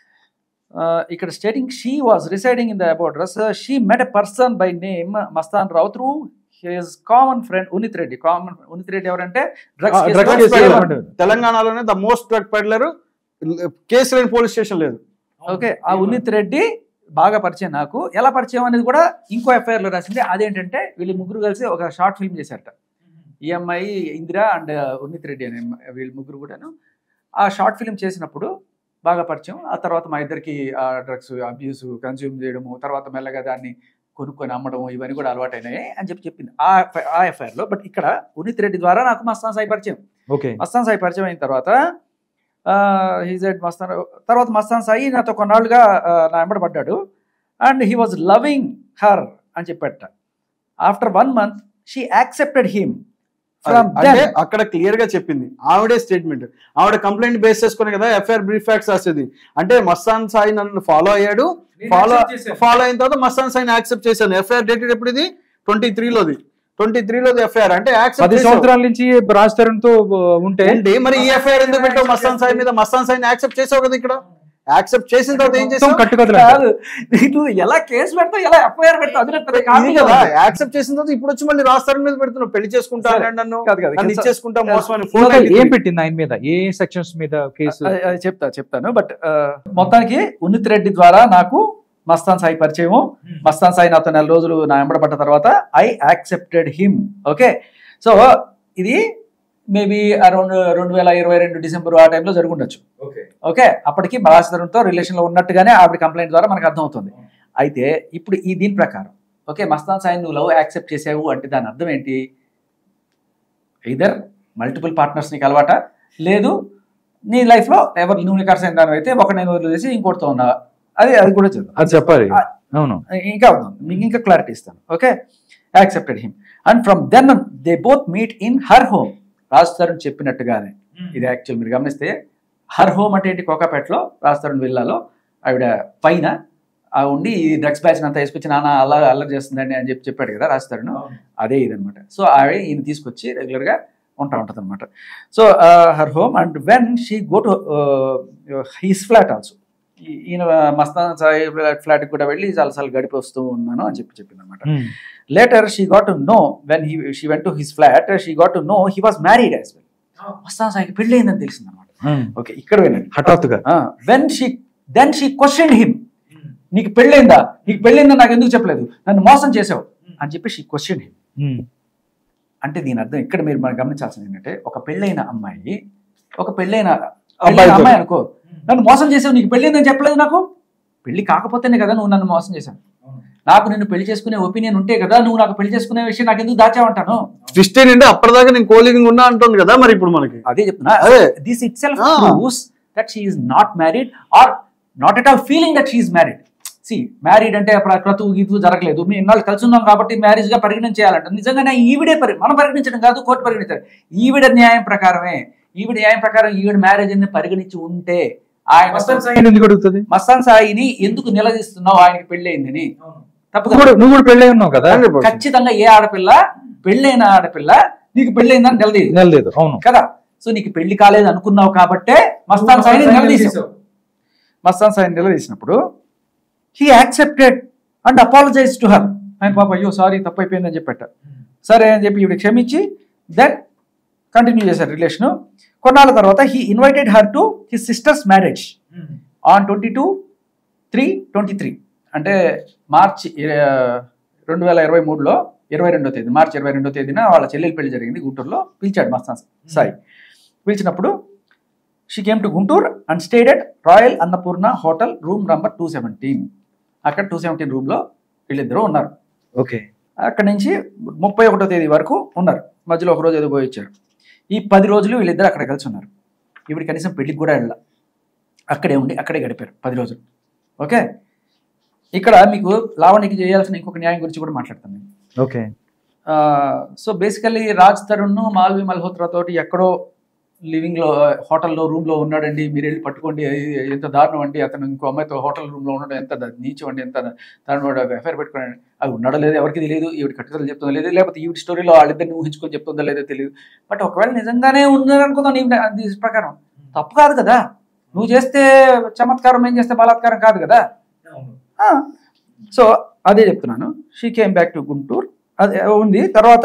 ఆ, ఇక్కడ stating she was residing in the about dress she met a person by name Mastan Rao through his common friend Unith Reddy common Unith Reddy ఎవరంటే ఆ, drugs డ్రగ్స్ case కేసులో లో తెలంగాణలోనే the most drug peddler case లేని పోలీస్ స్టేషన్ లేదు ఓకే ఆ ఉనిత్ రెడ్డి బాగా పరిచయం నాకు ఎలా పరిచయం అనేది కూడా ఇంకో ఎఫ్ఐఆర్ లో రాసింది అదేంటంటే వీళ్ళు ముగ్గురు కలిసి ఒక షార్ట్ ఫిల్మ్ చేశారట ఈ అమ్మాయి ఇందిరా అండ్ ఉన్నిత్ రెడ్డి అనే అమ్మాయి, వీళ్ళు ముగ్గురు కూడాను ఆ షార్ట్ ఫిల్మ్ చేసినప్పుడు బాగా పరిచయం ఆ తర్వాత మా ఇద్దరికి ఆ డ్రగ్స్ అబ్యూస్ కన్జ్యూమ్ చేయడము తర్వాత మెల్లగా దాన్ని కొనుక్కొని అమ్మడము ఇవన్నీ కూడా అలవాటైనాయి అని చెప్పి చెప్పింది ఆ FIR ఆ ఎఫ్ఐఆర్ లో బట్ ఇక్కడ ఉన్నిత్ రెడ్డి ద్వారా నాకు మస్తాన్ సాయి పరిచయం ఓకే మస్తాన్ సాయి పరిచయం అయిన తర్వాత హీజెడ్ మస్తాన్ తర్వాత మస్తాన్ సాయి నాతో కొన్నాళ్ళుగా ఆ, నా వెంబడి పడ్డాడు and he was loving her అని చెప్పాట after one month she accepted him from అంటే అక్కడ క్లియర్ గా చెప్పింది ఆవిడే స్టేట్మెంట్ ఆవిడ కంప్లైంట్ బేస్ చేసుకుని కదా ఎఫ్ఐఆర్ బ్రీఫ్ ఫ్యాక్స్ రాసేది అంటే మస్తాన్ సాయి నన్ను ఫాలో అయ్యాడు ఫాలో ఫాలో అయిన తర్వాత మస్తాన్ సాయిని యాక్సెప్ట్ చేశాను ఎఫ్ఐఆర్ డేటెడ్ ఎప్పుడు ఇది ట్వంటీ త్రీలోది ట్వంటీ త్రీలోది ఎఫ్ఐఆర్ అంటే పది యాక్సెప్ట్ సంవత్సరాల నుంచి రాజ్ తరుణ్ తో ఉంటే ఏంటి మరి ఈ ఎఫ్ఐఆర్ ఎందుకు పెట్టావు మస్తాన్ సాయి మీద మస్తాన్ సాయిని యాక్సెప్ట్ చేసావు కదా ఇక్కడ యాక్సెప్ట్ చేసిన తర్వాత ఏం మొత్తం చేసావు కట్టుకథలు అంటారు. కాదు నువ్వు ఎలా కేసు పెడతావు ఎలా ఎఫ్ఐఆర్ పెడతావు అది నాకు పెద్ద ఇది కామెడీ కదా ఉంది. యాక్సెప్ట్ చేసిన తర్వాత ఇప్పుడు వచ్చి మళ్ళీ రాస్తారని మీద పెడుతున్నావు పెళ్లి చేసుకుంటా సరే. అన్నాడు నన్ను కాదు కాదు నన్ను ఇక్కడ ఇచ్చేసుకుంటా మోసం అని ఇంకా ఫోన్ ఏం పెట్టింది ఆయన మీద ఏ సెక్షన్స్ మీద కేసు అది- అది చెప్తా చెప్తాను బట్ మొత్తానికి ఉన్నిత్ రెడ్డి ద్వారా నాకు మస్తాన్ సాయి పరిచయము మస్తాన్ సాయి నాతో నెల రోజులు నా వెంబడపడ్డ తర్వాత I accepted him okay so ఇది మేబీ అరౌండ్ రెండు వేల ఇరవై రెండు డిసెంబర్ ఆ టైంలో జరుగుండొచ్చు ఓకే అప్పటికి మలాసదరంతో రిలేషన్ లో ఉన్నట్టుగానే ఆవిడ కంప్లైంట్ ద్వారా మనకు అర్థమవుతుంది అయితే ఇప్పుడు ఈ దీని ప్రకారం ఓకే మస్తాన్ సాయి నువ్వు లవ్ యాక్సెప్ట్ చేసావు అంటే దాని అర్థం ఏంటి ఇదర్ మల్టిపుల్ పార్ట్నర్స్ నీకు అలవాట లేదు నీ లైఫ్ లో ఎవరు నువ్వు నీకు అర్సైన దాని అయితే ఒక నేను వదిలేసి ఇంకోటితో ఉన్నావా అది అది కూడా చూద్దాం అది చెప్పాలి అవును ఇంకా అవుదాం మీకు ఇంకా క్లారిటీ ఇస్తాను okay accepted him and from then they both meet in her home Raj Tarun చెప్పినట్టుగానే ఇది యాక్చువల్ మీరు గమనిస్తే హర్ హోమ్ అంటే ఏంటి కోకాపేటలో రాజ్ తరుణ్ విల్లాలో ఆవిడ పైన ఆ ఉండి ఈ డ్రగ్స్ బ్యాచ్ అంతా వేసుకొచ్చి నాన్న అలా అల్లరి చేస్తుందండి అని చెప్పి చెప్పాడు కదా రాజ్ తరుణ్ అదే ఇదనమాట సో ఆవిడ ఈయన తీసుకొచ్చి రెగ్యులర్గా ఉంటా ఉంటుంది అనమాట so her home and when she go to his flat also ఈయన మస్తాన్ సాయి ఫ్లాట్కి కూడా వెళ్ళి చాలాసార్లు గడిపి వస్తూ ఉన్నాను అని చెప్పి చెప్పింది అనమాట Hmm. Later she got to know when he she went to his flat she got to know he was married as well Mastan సాయికి పెళ్ళి అయిందని తెలిసింది అనమాట Hmm. ఓకే ఇక్కడ వినండి హఠాత్తుగా when she then she question him నీకు పెళ్ళైందా నీకు పెళ్ళైందా నాకు ఎందుకు చెప్పలేదు నన్ను మోసం చేసావు అని చెప్పి షీ క్వశ్చన్ హిమ్ Hmm. అంటే దీని అర్థం ఇక్కడ మీరు మనం గమనించాల్సింది ఏంటంటే ఒక పెళ్ళైన అమ్మాయి ఒక పెళ్ళైన అబ్బాయితో. పెళ్ళైన అమ్మాయి అనుకో నన్ను మోసం చేసావు నీకు పెళ్ళైందని చెప్పలేదు నాకు పెళ్లి కాకపోతేనే కదా నువ్వు నన్ను మోసం చేశావు నాకు నిన్ను పెళ్లి చేసుకునే ఒపీనియన్ ఉంటే కదా నువ్వు నాకు పెళ్లి చేసుకునే విషయం నాకు ఎందుకు దాచావంటాను ట్విస్ట్ ఏంటంటే అప్పటిదాకా నేను కోలివింగ్ ఉన్నా అంటుంది కదా మరి ఇప్పుడు మనకి అదే చెప్తున్నా అదే. This itself Ah. Proves that she is not married or not at all feeling that she's married సి మ్యారీడ్ అంటే అప్పుడు క్రతు గీతు జరగలేదు మీ ఇన్నాళ్ళు కలిసి ఉన్నాం కాబట్టి మ్యారేజ్ గా పరిగణించేయాలంట నిజంగానే ఈవిడే పరి మనం పరిగణించడం కాదు కోర్టు పరిగణించాలి ఈవిడ న్యాయం ప్రకారమే ఈవిడ న్యాయం ప్రకారం ఈవిడ మ్యారేజ్ ని పరిగణించి ఉంటే ఆయన ఆయన ఎందుకు అడుగుతుంది మస్తాన్ సాయిని ఎందుకు నిలదీస్తున్నావు ఆయనకి పెళ్ళయిందని తప్పు నువ్వు కూడా నువ్వు కూడా పెళ్ళై ఉన్నావు కదా 100%. ఖచ్చితంగా ఏ ఆడపిల్ల పెళ్ళైన ఆడపిల్ల నీకు పెళ్ళయిందని నిలదీదు నెలలేదు అవును కదా సో నీకు పెళ్లి కాలేదు అనుకున్నావు కాబట్టే మస్తాన్ సాయిని నిలదీసావు మస్తాన్ సాయిని నిలదీసినప్పుడు he accepted and apologize to her ఆయన పాప అయ్యో సారీ తప్పైపోయిందని చెప్పట సరే అని చెప్పి ఇవి క్షమించి దెన్ కంటిన్యూ చేశారు రిలేషన్ కొన్నాళ్ళ తర్వాత he invited her to his sister's marriage on twenty two three twenty three అంటే మార్చి రెండు వేల ఇరవై మూడులో ఇరవై రెండో తేదీ మార్చి ఇరవై రెండో తేదీన వాళ్ళ చెల్లెలి పెళ్లి జరిగింది గుంటూరులో పిలిచాడు మస్తాన్ సాయి పిలిచినప్పుడు she came to Guntur and stayed at Royal Annapurna hotel room number two seventeen అక్కడ టూ సెవెంటీన్ రూమ్లో వీళ్ళిద్దరూ ఉన్నారు ఓకే అక్కడి నుంచి ముప్పై ఒకటో తేదీ వరకు ఉన్నారు మధ్యలో ఒక రోజు ఏదో పోయి వచ్చారు ఈ పది రోజులు వీళ్ళిద్దరు అక్కడ కలిసి ఉన్నారు ఇప్పుడు కనీసం పెళ్ళికి కూడా వెళ్ళాల అక్కడే ఉండి అక్కడే గడిపారు పది రోజులు ఓకే ఇక్కడ మీకు లావణ్యకి చేయాల్సిన ఇంకొక న్యాయం గురించి కూడా మాట్లాడతాను నేను okay so basically Raj Tarun Malvi Malhotra తోటి ఎక్కడో లివింగ్ లో హోటల్లో రూమ్ లో ఉన్నాడండి మీరు వెళ్ళి పట్టుకోండి అది ఎంత దారుణం అండి అతను ఇంకో అమ్మాయితో హోటల్ రూమ్ లో ఉండడం ఎంత ద- నీచం అండి ఎంత దాని ఎఫ్ఐఆర్ పెట్టుకోండి అది ఉన్నాడో లేదో ఎవరికి తెలియదు ఈవిడ కట్టుదల చెప్తుందో లేదు లేకపోతే ఈవిడ స్టోరీలో వాళ్ళిద్దరిని ఊహించుకొని చెప్తుందో లేదో తెలియదు బట్ ఒకవేళ నిజంగానే ఉన్నారనుకుందాం ఈవిడ దీని ప్రకారం తప్పు కాదు కదా నువ్వు చేస్తే చమత్కారం ఏం చేస్తే బలాత్కారం కాదు కదా సో అదే చెప్తున్నాను she came back to Guntur అది ఉంది తర్వాత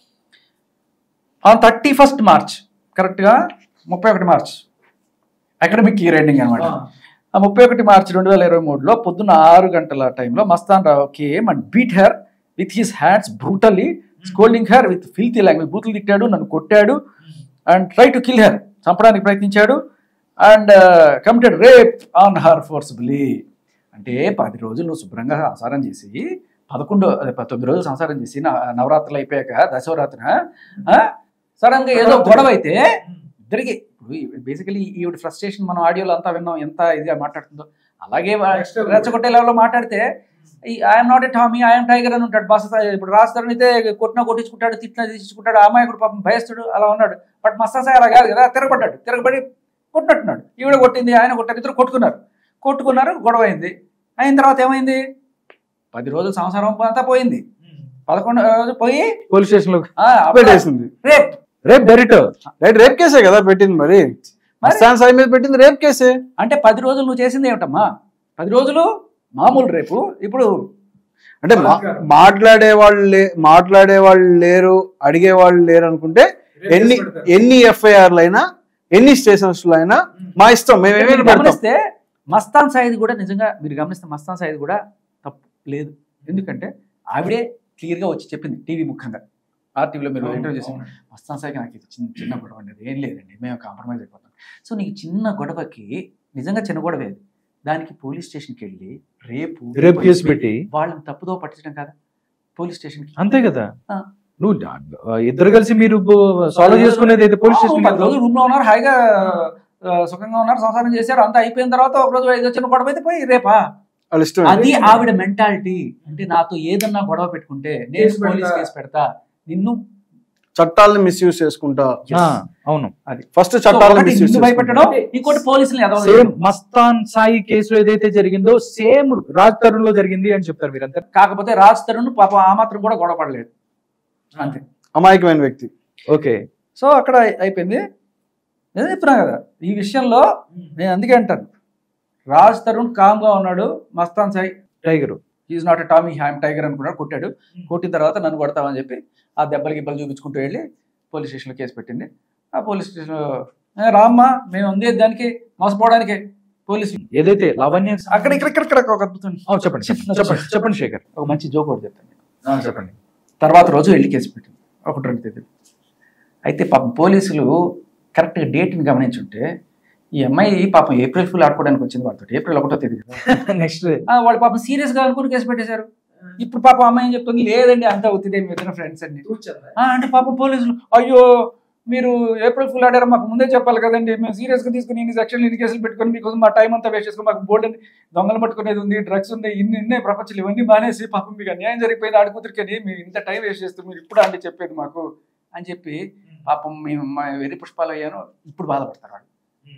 ఆన్ థర్టీ ఫస్ట్ మార్చ్ కరెక్ట్గా ముప్పై ఒకటి మార్చ్ అకాడమిక్ ఇయర్ ఎండింగ్ అనమాట ఆ ముప్పై ఒకటి మార్చి రెండు వేల ఇరవై మూడులో పొద్దున్న ఆరు గంటల టైంలో Mastan Rao came and beat her with his hands brutally scolding her with filthy language బూతులు తిట్టాడు నన్ను కొట్టాడు and try to kill her చంపడానికి ప్రయత్నించాడు and committed rape on her forcibly అంటే పది రోజులు నువ్వు శుభ్రంగా సంసారం చేసి పదకొండు అదే, ప- తొమ్మిది రోజులు సంసారం చేసి నా- నవరాత్రులు అయిపోయాక దశవరాత్రిన సడన్గా ఏదో గొడవ అయితే ఇద్దరికి ఇప్పుడు బేసికలీ ఈవిడ ఫ్రస్ట్రేషన్ మనం ఆడియోలో అంతా విన్నాం ఎంత ఇదిగా మాట్లాడుతుందో అలాగే వా- రెచ్చగొట్టే లెవెల్లో మాట్లాడితే I'm not a Tommy I'm tiger అని ఉంటాడు బాస్ ఇప్పుడు రాస్తారని అయితే కొట్టినా కొట్టించుకుంటాడు తిట్టినా తీర్చుకుంటాడు ఆ అమాయకుడు పాపం భయస్తుడు అలా ఉన్నాడు బట్ మస్తాసాయి అలా కాదు కదా తిరగబడ్డాడు తిరగబడి కొట్టినట్టున్నాడు ఈవిడ కొట్టింది ఆయన కొట్టారు ఇద్దరు కొట్టుకున్నారు కొట్టుకున్నారు గొడవ అయింది అయిన తర్వాత ఏమైంది పది రోజులు సంవత్సరం అంతా పోయింది పదకొండు రోజు పోయి పోలీస్ స్టేషన్ లో ఆ, అప్పుడు పెట్టేసింది రేప్ రేపు డైరెక్ట్ రైట్ రేప్ కేసే కదా పెట్టింది మరి మస్తాన్ సాయి మీద పెట్టింది రేప్ కేసే అంటే పది రోజులు నువ్వు చేసింది ఏమిటమ్మా పది రోజులు మామూలు రేపు ఇప్పుడు అంటే మా- మాట్లాడే వాళ్ళు లే మాట్లాడే వాళ్ళు లేరు అడిగే వాళ్ళు లేరు అనుకుంటే ఎన్ని ఎన్ని ఎఫ్ఐఆర్లు అయినా ఎన్ని స్టేషన్స్ లో అయినా మా ఇష్టం మేము మీరు ఏమైనా పెడతాం గమనిస్తే మస్తాన్ సాయిద్ కూడా నిజంగా మీరు గమనిస్తే మస్తాన్ సాయిద్ కూడా తప్పు లేదు ఎందుకంటే ఆవిడే క్లియర్ గా వచ్చి చెప్పింది టీవీ ముఖ్యంగా ఆర్టీవీలో మీరు ఇంటర్వ్యూ చేసి మస్తాన్ సాయికి నాకు ఇది చిన్న చిన్న గొడవ అనేది ఏం లేదండి మేము కాంప్రమైజ్ అయిపోతాం సో నీకు చిన్న గొడవకి నిజంగా చిన్న గొడవే అది దానికి పోలీస్ స్టేషన్కి వెళ్ళి రేపు రేపు కేసు పెట్టి వాళ్ళని తప్పుదో పట్టించడం కదా పోలీస్ స్టేషన్కి అంతే కదా ఆ. నువ్వు ఆ, ఇద్దరు కలిసి మీరు సాల్వ్ చేసుకునేది అయితే పోలీస్ పది స్టేషన్ రోజులు రూమ్ లో ఉన్నారు హాయిగా ఆ, సుఖంగా ఉన్నారు సంసారం చేశారు అంతా అయిపోయిన తర్వాత ఒక రోజు ఏదో చిన్న గొడవ అయితే పోయి రేపా వాళ్ళ ఇష్టం అది ఆవిడ మెంటాలిటీ అంటే నాతో ఏదన్నా గొడవ పెట్టుకుంటే నేను కేసు పోలీస్ పెడతా. కేసు పెడతా నిన్ను చట్టాలను మిస్యూజ్ చేసుకుంటా అవును ఫస్ట్ సో చట్టాలను ఒకటి మిస్యూజ్ నిన్ను భయపెట్టడం ఇంకోటి పోలీసులు సేమ్ మస్తాన్ సాయి కేసులో ఏదైతే జరిగిందో సేమ్ రాజ్ తరుణ్ లో జరిగింది అని చెప్తారు మీరంతా కాకపోతే రాజ్ తరుణ్ పాపం ఆ మాత్రం కూడా గొడవ పడలేదు అంతే అమాయకమైన వ్యక్తి ఓకే సో అక్కడ అయిపోయింది నేను చెప్తున్నా కదా ఈ విషయంలో నేను అందుకే అంటాను రాజ్ తరుణ్ కామ్ గా ఉన్నాడు Mastan Sai tiger is not a Tommy I'm tiger అనుకున్నాడు కొట్టాడు కొట్టిన తర్వాత నన్ను కొడతామని చెప్పి ఆ దెబ్బలు గిబ్బలు చూపించుకుంటూ వెళ్ళి పోలీస్ స్టేషన్లో కేసు పెట్టింది ఆ పోలీస్ స్టేషన్లో "ఏ, రామ్మా మేము ఉంది దానికి మోసపోవడానికి పోలీసులు ఏదైతే లావణ్య అక్కడ ఇక్కడ ఇక్కడ ఇక్కడ ఒక అద్భుతం ఆ, చెప్పండి చెప్పండి చెప్పండి చెప్పండి శేఖర్ ఒక మంచి జోక్ ఒకటి చెప్తాను ఆ, చెప్పండి తర్వాత రోజు వెళ్ళి కేసు పెట్టింది ఒకటి రెండు తేదీలు అయితే పాపం పోలీసులు కరెక్ట్గా డేట్ని గమనించుంటే ఈ అమ్మాయి పాపం ఏప్రిల్ ఫుల్ ఆడుకోవడానికి వచ్చింది వాళ్ళతో ఏప్రిల్ ఒకటో తేదీ కదా నెక్స్ట్ ఆ, వాళ్ళు పాపం సీరియస్గా అనుకుని కేసు పెట్టేశారు ఇప్పుడు పాపం అమ్మాయి ఏం చెప్తుంది లేదండి అంతా అవుతుంది మీ ఇద్దరు ఫ్రెండ్స్ అండి ఆ, అంటే పాపం పోలీసులు అయ్యో మీరు ఏప్రిల్ ఫుల్ ఆడారు మాకు ముందే చెప్పాలి కదండి మేము సీరియస్గా తీసుకుని ఇన్ని సెక్షన్లు ఇన్ని కేసులు పెట్టుకొని మీకోసం మా టైం అంతా వేస్ట్ చేసుకుని మాకు బోర్డు ఉంది దొంగలు పట్టుకునేది ఉంది డ్రగ్స్ ఉంది ఇన్ని ఇన్నే ప్రపంచాలు ఇవన్నీ మానేసి పాపం మీకు అన్యాయం జరిగిపోయింది ఆడుకుతురికని మీరు ఇంత టైం వేస్ట్ చేస్తారు మీరు ఇప్పుడు అండి చెప్పేది మాకు అని చెప్పి పాపం మేము మా వెర్రి పుష్పాలు అయ్యాను ఇప్పుడు బాధపడతారు వాళ్ళు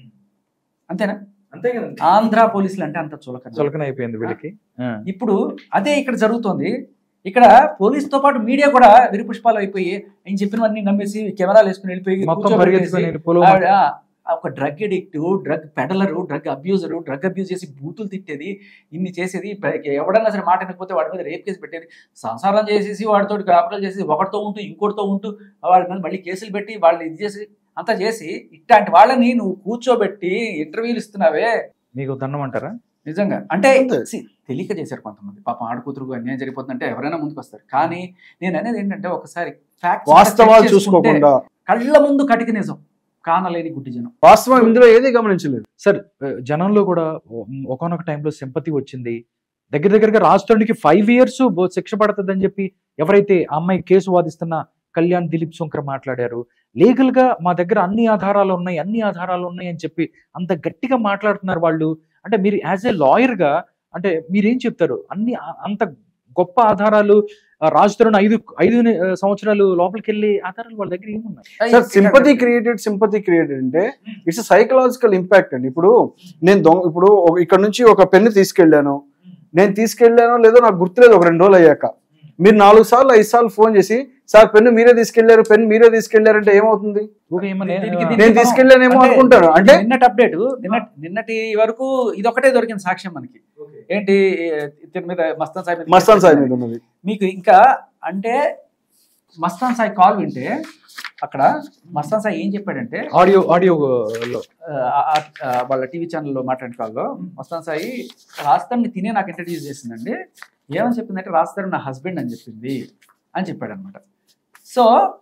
అంతేనా అంతే కదండి ఆంధ్ర పోలీసులు అంటే అంత చులకన చులకన అయిపోయింది వీళ్ళకి ఆ. ఇప్పుడు అదే ఇక్కడ జరుగుతోంది ఇక్కడ పోలీసుతో పాటు మీడియా కూడా విరిపుష్పాలు అయిపోయి ఆయన చెప్పినవన్నీ నమ్మేసి కెమెరాలు వేసుకుని వెళ్ళిపోయి మొత్తం కూర్చోబెట్టేసి పరిగెత్తుకొని పొలం ఆవిడ ఒక drug addict drug peddler drug abuser drug abuse చేసి బూతులు తిట్టేది ఇన్ని చేసేది ప- ఎవడన్నా సరే మాట వినకపోతే వాడి మీద రేప్ కేసు పెట్టేది సంసారం చేసేసి వాడితో కాపురాలు చేసి ఒకటితో ఉంటూ ఇంకోటితో ఉంటూ వాళ్ళ మీద మళ్ళీ కేసులు పెట్టి వాళ్ళు ఇది చేసి అంతా చేసి ఇట్లాంటి వాళ్ళని నువ్వు కూర్చోబెట్టి ఇంటర్వ్యూలు ఇస్తున్నావే మీకు దండం అంటారా నిజంగా అంటే అంతే. see, తెలియక చేశారు కొంతమంది పాపం ఆడకూతురు అన్యాయం జరిగిపోతుందంటే ఎవరైనా ముందుకు వస్తారు కానీ నేను అనేది ఏంటంటే ఒకసారి facts వాస్తవాలు check చేసుకుంటే చూసుకోకుండా కళ్ళ ముందు కటిక నిజం కానలేని గుడ్డి జనం వాస్తవం ఇందులో ఏది గమనించలేదు సార్ జనంలో కూడా ఒకనొక టైంలో సింపతి వచ్చింది దగ్గర దగ్గరగా రాష్ట్రానికి ఫైవ్ ఇయర్స్ శిక్ష పడుతుందని చెప్పి ఎవరైతే ఆ అమ్మాయి కేసు వాదిస్తున్న కళ్యాణ్ దిలీప్ శంకర్ మాట్లాడారు లీగల్ గా మా దగ్గర అన్ని ఆధారాలు ఉన్నాయి అన్ని ఆధారాలు ఉన్నాయి అని చెప్పి అంత గట్టిగా మాట్లాడుతున్నారు వాళ్ళు అంటే మీరు యాజ్ ఏ లాయర్ గా అంటే మీరేం చెప్తారు అన్ని ఆ- అంత గొప్ప ఆధారాలు ఆ, రాజ్ తరుణ్ ఐదు ఐదు ఆ, సంవత్సరాలు లోపలికి వెళ్ళి ఆధారాలు వాళ్ళ దగ్గర ఏమున్నాయి sir sympathy created sympathy created అంటే ఇట్స్ సైకలాజికల్ ఇంపాక్ట్ అండి ఇప్పుడు నేను దొంగ ఇప్పుడు ఒక- ఇక్కడ నుంచి ఒక పెన్ను తీసుకెళ్ళాను నేను తీసుకెళ్ళానో లేదో నాకు గుర్తులేదు ఒక రెండు రోజులు అయ్యాక మీరు నాలుగు సార్లు ఐదు సార్లు ఫోన్ చేసి సార్ పెన్ను మీరే తీసుకెళ్లారు పెన్ మీరే తీసుకెళ్లారు అంటే ఏమవుతుంది ఊరికే ఏమన్నా దీనికి- ఆ, దీనికి నేను మనం- తీసుకెళ్ళానేమో అంటే అనుకుంటాను అంటే నిన్నటి అప్డేట్ నిన్న నిన్నటి వరకు ఇది ఒకటే దొరికిన సాక్ష్యం మనకి ఏంటి ఇతని మీద మస్తాన్ సాయి మీద మస్తాన్ సాయి మీద ఉన్నది మీకు ఇంకా అంటే మస్తాన్ సాయి కాల్ వింటే అక్కడ మస్తాన్ సాయి ఏం చెప్పాడంటే ఆడియో ఆడియోలో ఆ, ఆ, ఆ, వాళ్ళ టీవీ ఛానల్లో మాట్లాడిన కాల్లో మస్తాన్ సాయి రాస్తాన్ని తినే నాకు ఇంట్రడ్యూస్ చేసిందండి ఏమని చెప్పిందంటే రాస్తారు నా హస్బెండ్ అని చెప్పింది అని చెప్పాడు అనమాట సో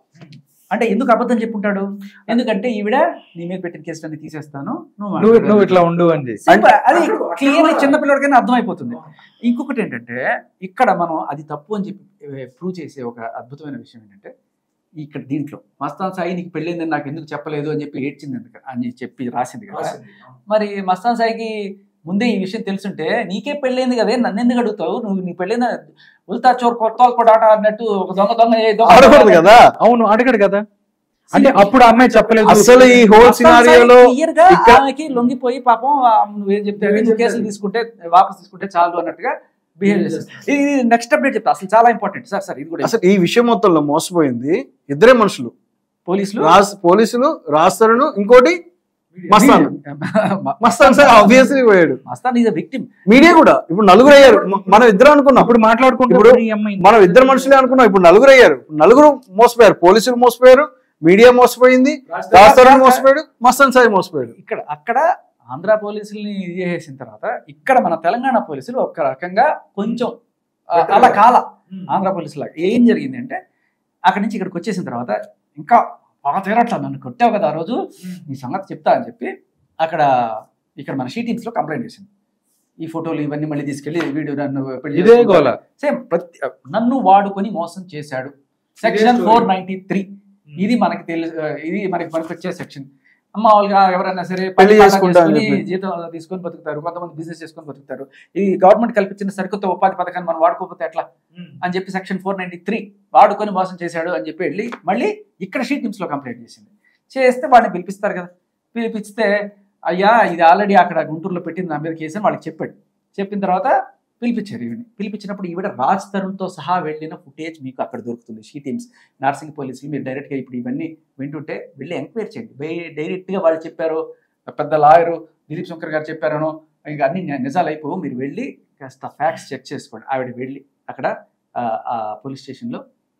అంటే ఎందుకు అబద్ధం చెప్పుంటాడు ఎందుకంటే ఈవిడ నీ మీద పెట్టిన కేసులన్నీ తీసేస్తాను నువ్వు నువ్వు మాట్లాడు. నువ్వు ఇట్లా ఉండు అంది Simple. అది క్లియర్లీ చిన్నపిల్లడికైనా అర్థమైపోతుంది ఇంకొకటి ఏంటంటే ఇక్కడ మనం అది తప్పు అని చెప్పి ప్రూవ్ చేసే ఒక అద్భుతమైన విషయం ఏంటంటే ఇక్కడ దీంట్లో మస్తాన్ సాయి నీకు పెళ్ళైందని నాకు ఎందుకు చెప్పలేదు అని చెప్పి ఏడ్చింది ఎందుకు అని చెప్పి రాసింది కదా మరి మస్తాన్ సాయికి ముందే ఈ విషయం తెలుసుంటే నీకే పెళ్ళైంది కదే నన్ను ఎందుకు అడుగుతావు నువ్వు నీ పెళ్ళైన ఉల్తా చోర్ కొత్త కూడా ఆట అన్నట్టు ఒక దొంగ దొంగ ఏ దొంగ ఆడకూడదు కదా అవును అడగడు కదా అంటే అప్పుడు ఆ అమ్మాయి చెప్పలేదు అసలు ఈ హోల్ మస్తాన్ సాయి సినారియోలో clear గా ఇక్కడ- ఆమెకి లొంగిపోయి పాపం ఆ, నువ్వేం చెప్తే నువ్వు కేసులు తీసుకుంటే వాపస్ తీసుకుంటే చాలు అన్నట్టుగా బిహేవ్ చేస్తుంది ఇది నెక్స్ట్ అప్డేట్ చెప్తా అసలు చాలా ఇంపార్టెంట్ సార్ సార్ ఇది కూడా అసలు ఈ విషయం మొత్తంలో మోసపోయింది ఇద్దరే మనుషులు పోలీసులు రాస్ పోలీసులు రాస్తారును ఇంకోటి మస్తాన్ మస్తాన్ సార్ ఆబ్వియస్లీ పోయాడు మస్తాన్ ఈజ్ విక్టిమ్ మీడియా కూడా ఇప్పుడు నలుగురు అయ్యారు మ- మనం ఇద్దరు అనుకున్నాం అప్పుడు మాట్లాడుకుంటూ ఇప్పుడు ఈ అమ్మాయి మనం ఇద్దరు మనుషులే అనుకున్నాం ఇప్పుడు నలుగురు అయ్యారు నలుగురు మోసపోయారు పోలీసులు మోసపోయారు మీడియా మోసపోయింది రాస్తారని మోసపోయాడు మస్తాన్ సాయి మోసపోయాడు ఇక్కడ అక్కడ ఆంధ్ర పోలీసుల్ని ఇది చేసేసిన తర్వాత ఇక్కడ మన తెలంగాణ పోలీసులు ఒక రకంగా కొంచెం ఆ, అలా కాల ఆంధ్ర పోలీసులు లాగా. ఏం జరిగింది అంటే అక్కడి నుంచి ఇక్కడికి వచ్చేసిన తర్వాత ఇంకా బాగా తీరట్లా నన్ను కొట్టావు కదా ఆ రోజు నీ సంగతి చెప్తా అని చెప్పి అక్కడ ఇక్కడ మన షీటింగ్స్ లో కంప్లైంట్ చేసింది ఈ ఫోటోలు ఇవన్నీ మళ్ళీ తీసుకెళ్లి వీడియో నన్ను పెళ్లి ఇదే చేసుకుంటా. గోల సేమ్ ప్రతి నన్ను వాడుకొని మోసం చేశాడు సెక్షన్ ఫోర్ నైన్టీ త్రీ ఇది మనకి తెలుసు ఇది మనకి మనకి వచ్చే సెక్షన్ మామూలుగా ఎవరైనా సరే పని పెళ్లి పాట చేసుకుంటా అని చేసుకొని చెప్పి. జీతం తీసుకొని బతుకుతారు కొంతమంది బిజినెస్ చేసుకొని బతుకుతారు ఈ గవర్నమెంట్ కల్పించిన సరికొత్త ఉపాధి పథకాన్ని మనం వాడుకోకపోతే ఎట్లా అని చెప్పి సెక్షన్ ఫోర్ నైన్టీ త్రీ వాడుకొని మోసం చేశాడు అని చెప్పి వెళ్ళి మళ్ళీ ఇక్కడ షీట్ టీమ్స్ లో కంప్లైంట్ చేసింది చేస్తే వాడిని పిలిపిస్తారు కదా పిలిపిస్తే అయ్యా ఇది ఆల్రెడీ అక్కడ గుంటూరులో పెట్టింది నా మీద కేసు అని వాళ్ళకి చెప్పాడు చెప్పిన తర్వాత పిలిపించారు ఈవిని పిలిపించినప్పుడు ఈవిడ రాజ్ తరుణ్తో సహా వెళ్ళిన ఫుటేజ్ మీకు అక్కడ దొరుకుతుంది షీ టీమ్స్ నర్సింగ్ పోలీసులు మీరు డైరెక్ట్గా ఇప్పుడు ఇవన్నీ వింటుంటే వెళ్ళి ఎంక్వైరీ చేయండి బై- డైరెక్ట్గా వాళ్ళు చెప్పారు పెద్ద లాయరు దిలీప్ శంకర్ గారు చెప్పారనో ఇంకా అన్ని ని- నిజాలు అయిపోవు మీరు వెళ్ళి కాస్త ఫ్యాక్ట్స్ చెక్ చేసుకోండి ఆవిడ వెళ్ళి అక్కడ ఆ, ఆ పోలీస్ స్టేషన్లో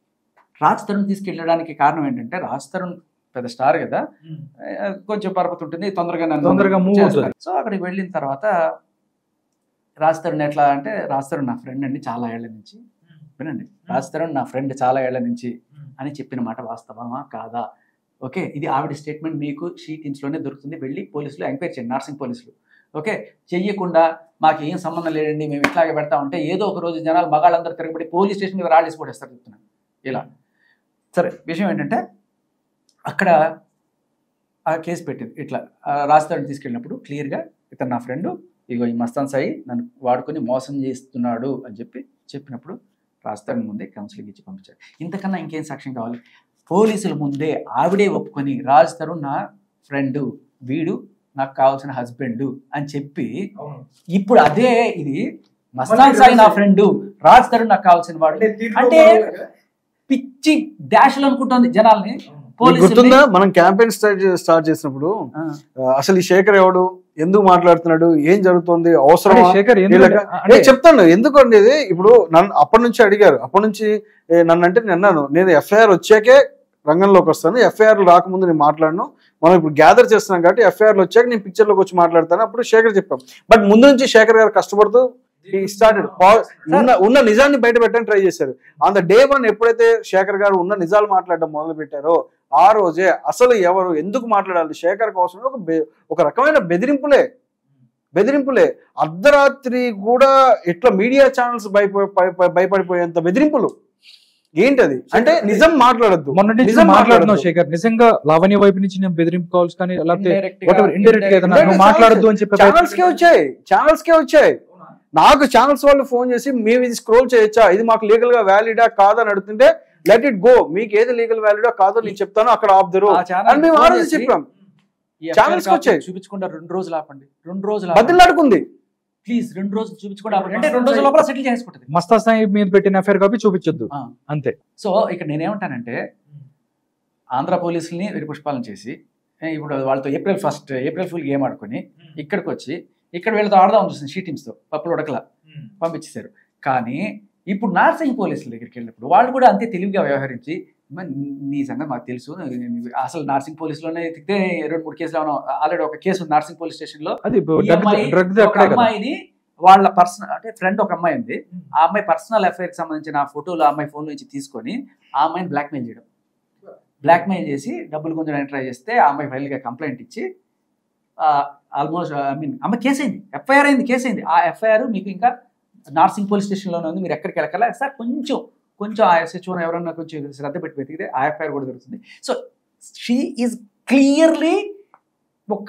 రాజ్ తరుణ్ తీసుకెళ్ళడానికి కారణం ఏంటంటే రాజ్ తరుణ్ పెద్ద స్టార్ కదా ఆ, కొంచెం పరపతి ఉంటుంది తొందరగా నన్ను తొందరగా move చేస్తారు. అవుతుంది. సో అక్కడికి వెళ్ళిన తర్వాత రాజ్ తరుణ్ ఎట్లా అంటే రాజ్ తరుణ్ నా ఫ్రెండ్ అండి చాలా ఏళ్ల నుంచి వినండి రాజ్ తరుణ్ నా ఫ్రెండ్ చాలా ఏళ్ల నుంచి అని చెప్పిన మాట వాస్తవమా కాదా ఓకే ఇది ఆవిడ స్టేట్మెంట్ మీకు షీ టీమ్స్లోనే దొరుకుతుంది వెళ్ళి పోలీసులు ఎంక్వైరీ చేయండి నర్సింగ్ పోలీసులు ఓకే చెయ్యకుండా మాకు ఏం సంబంధం లేదండి మేము ఇట్లాగే పెడతా ఉంటే ఏదో ఒక రోజు జనాలు మగాళ్ళందరూ తిరగబడి పోలీస్ స్టేషన్ మీద రాళ్ళేసి పడేస్తారు చెప్తున్నాను ఇలా సరే విషయం ఏంటంటే అక్కడ ఆ కేసు పెట్టింది ఇట్లా రాజధాని తీసుకెళ్ళినప్పుడు క్లియర్గా ఇతను నా ఫ్రెండ్ ఇగో ఈ మస్తాన్ సాయి నన్ను వాడుకొని మోసం చేస్తున్నాడు అని చెప్పి చెప్పినప్పుడు రాజధాని ముందే కౌన్సిలింగ్ ఇచ్చి పంపించారు ఇంతకన్నా ఇంకేం సాక్ష్యం కావాలి పోలీసుల ముందే ఆవిడే ఒప్పుకొని రాజ్ తరుణ్ నా ఫ్రెండ్ వీడు నాకు కావాల్సిన హస్బెండ్ అని చెప్పి ఇప్పుడు అదే ఇది మస్తాన్ సాయి నా ఫ్రెండ్ రాజ్ తరుణ్ నాకు కావాల్సిన వాడు అంటే పిచ్చి డాష్లు అనుకుంటుంది జనాల్ని మీకు పోలీసుల్ని- గుర్తుందా మనం క్యాంపెయిన్ స్టార్ట్ స్టార్ట్ చేసినప్పుడు ఆ, ఆ, అసలు ఈ శేఖర్ ఎవడు ఎందుకు మాట్లాడుతున్నాడు ఏం జరుగుతుంది అవసరం అంటే శేఖర్ ఎందుకు వీళ్ళకి- అంటే నేను చెప్తాను ఎందుకు అనేది ఇప్పుడు నన్ను అప్పటి నుంచి అడిగారు అప్పటి నుంచి ఏ, నన్ను అంటే నేను అన్నాను నేను ఎఫ్ఐఆర్ వచ్చాకే రంగంలోకి వస్తాను ఎఫ్ఐఆర్ రాకముందు నేను మాట్లాడను మనం ఇప్పుడు గ్యాదర్ చేస్తున్నాం కాబట్టి ఎఫ్ఐఆర్ వచ్చాక నేను పిక్చర్ లోకి వచ్చి మాట్లాడతాను అప్పుడు శేఖర్ చెప్పాం బట్ ముందు నుంచి శేఖర్ గారు కష్టపడుతూ స్టార్టెడ్ ఉన్న ఉన్న నిజాన్ని బయట పెట్టడానికి ట్రై చేశారు ఆన్ ద డే వన్ ఎప్పుడైతే శేఖర్ గారు ఉన్న నిజాలు మాట్లాడడం మొదలు పెట్టారో ఆ రోజే అసలు ఎవరు ఎందుకు మాట్లాడాలి శేఖర్ కోసం ఒక బె- ఒక రకమైన బెదిరింపులే బెదిరింపులే అర్ధరాత్రి కూడా ఎట్లా మీడియా ఛానల్స్ భయప- భయ- భయపడిపోయేంత బెదిరింపులు ఏంటది అంటే నిజం మాట్లాడద్దు మొన్నటి నుంచి నిజం మాట్లాడుతున్నావు మాట్లాడొద్దు. శేఖర్ నిజంగా లావణ్య వైపు నుంచి నేను బెదిరింపు కాల్స్ కానీ లేకపోతే indirect గా- whatever, indirect గా ఏదైనా indirect నువ్వు గా మాట్లాడద్దు అని చెప్పి ఛానల్స్ కే వచ్చాయి ఛానల్స్ కే వచ్చాయి నాకు ఛానల్స్ వాళ్ళు ఫోన్ చేసి మేము ఇది స్క్రోల్ చేయొచ్చా ఇది మాకు లీగల్ గా వ్యాలిడా కాదా అని అడుగుతుంటే లెట్ ఇట్ గో మీకు ఏది లీగల్ వ్యాలిడా కాదో నేను చెప్తాను అక్కడ ఆపుదరు ఆ ఛానల్ అని మేము ఆ ఫోన్ రోజు చేసి, చెప్పాం ఈ ఛానల్స్ FIR వచ్చాయి. కాపీ చూపించకుండా రెండు రోజులు ఆపండి రెండు రోజులు ఆపండి. బదిలాడుకుంది ప్లీజ్ రెండు రోజులు చూపించుకోండి అప్పుడు అంటే రెండు రోజుల లోపల సెటిల్ చేసుకుంటుంది మస్తా సాహిబ్ మీద పెట్టిన ఎఫ్ఐఆర్ కాపీ చూపించొద్దు ఆ. అంతే సో ఇక్కడ నేనేమంటానంటే ఆంధ్ర పోలీసుల్ని విరిపుష్పాలన చేసి ఏ, ఇప్పుడు వాళ్ళతో April first April fool game ఆడుకొని ఇక్కడికి వచ్చి ఇక్కడ వీళ్ళతో ఆడదాం చూసింది షీ టీమ్స్తో పప్పులు ఉడకల పంపించేశారు కానీ ఇప్పుడు నార్సింగ్ పోలీసుల దగ్గరికి వెళ్ళినప్పుడు వాళ్ళు కూడా అంతే తెలివిగా వ్యవహరించి "అమ్మ, నీ సంగతి మాకు తెలుసు అసలు నార్సింగ్ పోలీసులోనే ఎతికితే రెండు మూడు కేసులు ఆల్రెడీ ఒక కేసు ఉంది నార్సింగ్ పోలీస్ స్టేషన్ లో అది ఈ అమ్మాయి డ్రగ్ ఒక అక్కడే కదా అమ్మాయిని వాళ్ళ పర్సనల్ అంటే ఫ్రెండ్ ఒక అమ్మాయి ఉంది ఆ అమ్మాయి పర్సనల్ అఫైర్ కి సంబంధించిన ఆ ఫోటోలు ఆ అమ్మాయి ఫోన్ నుంచి తీసుకొని ఆ అమ్మాయిని బ్లాక్మెయిల్ చేయడం బ్లాక్మెయిల్ చేసి డబ్బులు కొంచెం ట్రై చేస్తే ఆ అమ్మాయి ఫైల్ గా కంప్లైంట్ ఇచ్చి ఆల్మోస్ట్ ఐ మీన్ అమ్మాయి కేసు అయింది ఎఫ్ఐఆర్ అయింది కేసు అయింది ఆ ఎఫ్ఐఆర్ మీకు ఇంకా నార్సింగ్ పోలీస్ స్టేషన్లోనే ఉంది మీరు ఎక్కడికి వెళ్ళకల సార్ కొంచెం కొంచెం ఆ ఎస్హెచ్ఓ ఎవరన్నా కొంచెం శ్రద్ధ పెట్టి వెతికితే ఆ ఎఫ్ఐఆర్ కూడా దొరుకుతుంది సో షీ ఈజ్ క్లియర్లీ ఒక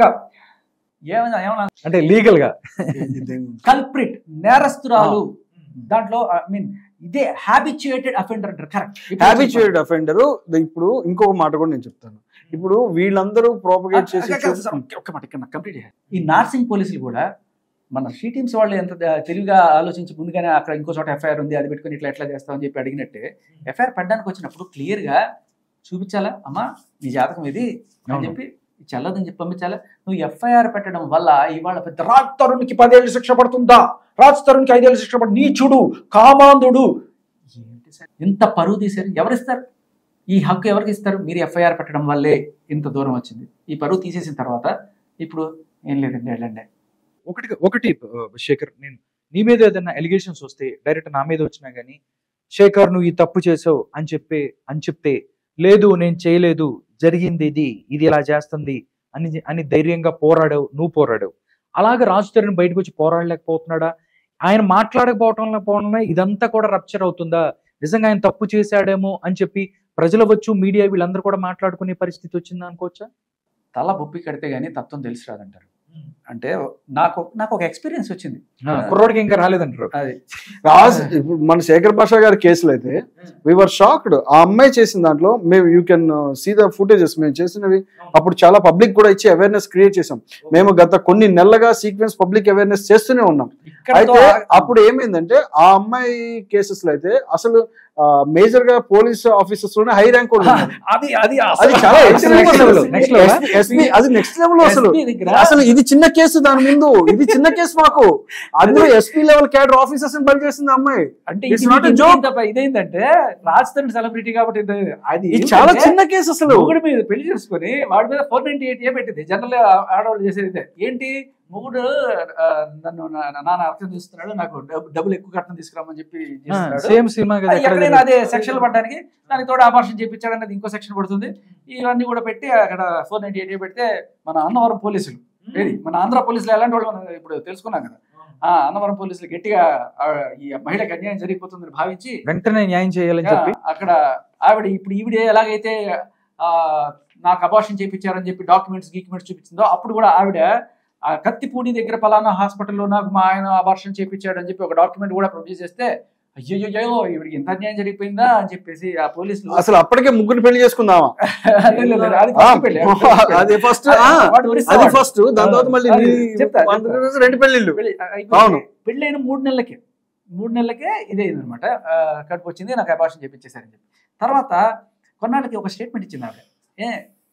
ఏమైనా ఏమన్నా అంటే లీగల్ గా కల్ప్రిట్ నేరస్తురాలు దాంట్లో ఐ మీన్ ఇదే హ్యాబిచుయేటెడ్ అఫెండర్ అంటారు కరెక్ట్ హ్యాబిచుయేటెడ్ అఫెండర్ ఇప్పుడు ఇంకొక మాట కూడా నేను చెప్తాను ఇప్పుడు వీళ్ళందరూ ప్రోపగేట్ చేసి ఒక్క మాట ఇక్కడ కంప్లీట్ ఈ నార్సింగ్ పోలీసులు కూడా మన షీ టీమ్స్ వాళ్ళు ఎంత ద- తెలివిగా ఆలోచించి ముందుగానే అక్కడ ఇంకో చోట ఎఫ్ఐఆర్ ఉంది అది పెట్టుకొని ఇట్లా ఎట్లా చేస్తామని చెప్పి అడిగినట్టే ఎఫ్ఐఆర్ పెట్టడానికి వచ్చినప్పుడు క్లియర్ గా చూపించాలా అమ్మా నీ జాతకం ఇది అని అవును. చెప్పి చల్లదని చెప్పి పంపించాలా నువ్వు ఎఫ్ఐఆర్ పెట్టడం వల్ల ఇవాళ పెద్ద రాజ్ తరుణ్కి పదేళ్ళు శిక్ష పడుతుందా రాజ్ తరుణ్కి ఐదేళ్ళు శిక్ష పడు నీచుడు కామాంధుడు ఏంటి సార్ ఇంత పరువు తీశారు ఎవరిస్తారు ఈ హక్కు ఎవరికి ఇస్తారు మీరు ఎఫ్ఐఆర్ పెట్టడం వల్లే ఇంత దూరం వచ్చింది ఈ పరువు తీసేసిన తర్వాత ఇప్పుడు ఏం లేదండి వెళ్ళండి ఒకటి ఒకటి ఆ, శేఖర్ నేను నీ మీద ఏదైనా ఎలిగేషన్స్ వస్తే డైరెక్ట్ నా మీద వచ్చినా గానీ శేఖర్ నువ్వు ఈ తప్పు చేసావు అని చెప్పే అని చెప్తే లేదు నేను చేయలేదు జరిగింది ఇది ఇది ఇలా చేస్తుంది అని అని ధైర్యంగా పోరాడావు నువ్వు పోరాడావు అలాగే రాజు తరుణ్ బయటకు వచ్చి పోరాడలేకపోతున్నాడా ఆయన మాట్లాడకపోవటం పోవడం ఇదంతా కూడా రప్చర్ అవుతుందా నిజంగా ఆయన తప్పు చేశాడేమో అని చెప్పి ప్రజలు వచ్చు మీడియా వీళ్ళందరూ కూడా మాట్లాడుకునే పరిస్థితి వచ్చిందా అనుకోవచ్చా తల బొప్పి కడితే గానీ తత్వం తెలిసి రాదంటారు అంటే నాకు నాకు ఒక ఎక్స్పీరియన్స్ వచ్చింది కుర్రోడికి ఇంకా రాలేదంటారు అది రాజ్ ఇప్పుడు మన శేఖర్ భాషా గారి కేసులు అయితే వీఆర్ షాక్డ్ ఆ అమ్మాయి చేసిన దాంట్లో మేము you can see the footages మేము చేసినవి అప్పుడు చాలా పబ్లిక్ కూడా ఇచ్చి అవేర్నెస్ క్రియేట్ చేసాం మేము గత కొన్ని నెలలుగా సీక్వెన్స్ పబ్లిక్ అవేర్నెస్ చేస్తూనే ఉన్నాం అయితే అప్పుడు ఏమైందంటే ఆ అమ్మాయి కేసెస్ లో అయితే అసలు మేజర్ గా పోలీస్ ఆఫీసర్స్ లోనే హై ర్యాంక్ కూడా ఉన్నారు. అది అది అది చాలా Next extreme level, అసలు. next level. SP SP అది నెక్స్ట్ లెవెల్ అసలు SP దగ్గర అసలు ఇది చిన్న కేసు దాని ముందు ఇది చిన్న కేసు మాకు అందులో ఎస్పీ లెవెల్ క్యాడర్ ఆఫీసర్స్ బలి చేసింది ఆ అమ్మాయి అంటే It's ఇది not a మీకు joke. ఇంత ఇదేంటంటే రాజస్థాన్ సెలబ్రిటీ కాబట్టి ఇది- అది ఇది చాలా ఏంటంటే చిన్న కేసు అసలు మొగుడు మీద పెళ్లి చేసుకుని వాడి మీద ఫోర్ నైన్టీ ఎయిట్ ఏ పెట్టింది జనరల్ ఆడవాళ్ళు చేసేది ఇదే. ఏంటి మొగుడు ఆ, నన్ను నా- నాన్న అర్థం చేస్తున్నాడు నాకు డబ్బు- డబ్బులు ఎక్కువ కట్నం తీసుకురామని చెప్పి చేస్తున్నాడు. సేమ్ సినిమా కదా ఎక్కడ ఎక్కడైనా అదే సెక్షన్ పడడానికి దానికి తోడు ఆపరేషన్ చేయించాడు అనేది ఇంకో సెక్షన్ పడుతుంది ఇవన్నీ కూడా పెట్టి అక్కడ ఫోర్ నైన్టీ ఎయిట్ పెడితే మన అన్నవరం పోలీసులు ఏది మన ఆంధ్ర పోలీసులు ఎలాంటి వాళ్ళు మనం ఇప్పుడు తెలుసుకున్నాం కదా ఆ అన్నవరం పోలీసులు గట్టిగా ఆ, ఈ మహిళకి అన్యాయం జరిగిపోతుందని భావించి వెంటనే న్యాయం చేయాలని చెప్పి ఆ, అక్కడ ఆవిడ ఇప్పుడు ఈవిడ ఎలాగైతే ఆ, నాకు అబార్షన్ చేయించారని చెప్పి డాక్యుమెంట్స్ గీక్యుమెంట్స్ చూపించిందో అప్పుడు కూడా ఆవిడ ఆ కత్తిపూడి దగ్గర పలానా హాస్పిటల్లో నాకు మా ఆయన అబార్షన్ చేయించాడు అని చెప్పి ఒక డాక్యుమెంట్ కూడా ప్రొడ్యూస్ చేస్తే అయ్యో ఈవిడికి ఇంత అన్యాయం జరిగిపోయిందా అని చెప్పేసి ఆ పోలీసులు అసలు అప్పటికే ముగ్గురు పెళ్లి చేసుకుందామా లేదు, లేదు, అది ఆ, first పెళ్లి, అది first పెళ్లి. అది ఫస్ట్ వాడు ఒరిస్సా అది వాడు. ఫస్ట్ దాని తర్వాత మళ్ళీ అది నీ- చెప్తా, అంత చెప్తా. రెండు పెళ్లిళ్ళు పెళ్లి అయిపోయింది. అవును. పెళ్ళైన మూడు నెలలకే మూడు నెలలకే ఇదే అనమాట కడుపు వచ్చింది నాకు అబార్షన్ చేపించేశారని చెప్పి తర్వాత కొన్నాళ్ళకి ఒక స్టేట్మెంట్ ఇచ్చింది ఆవిడ ఏ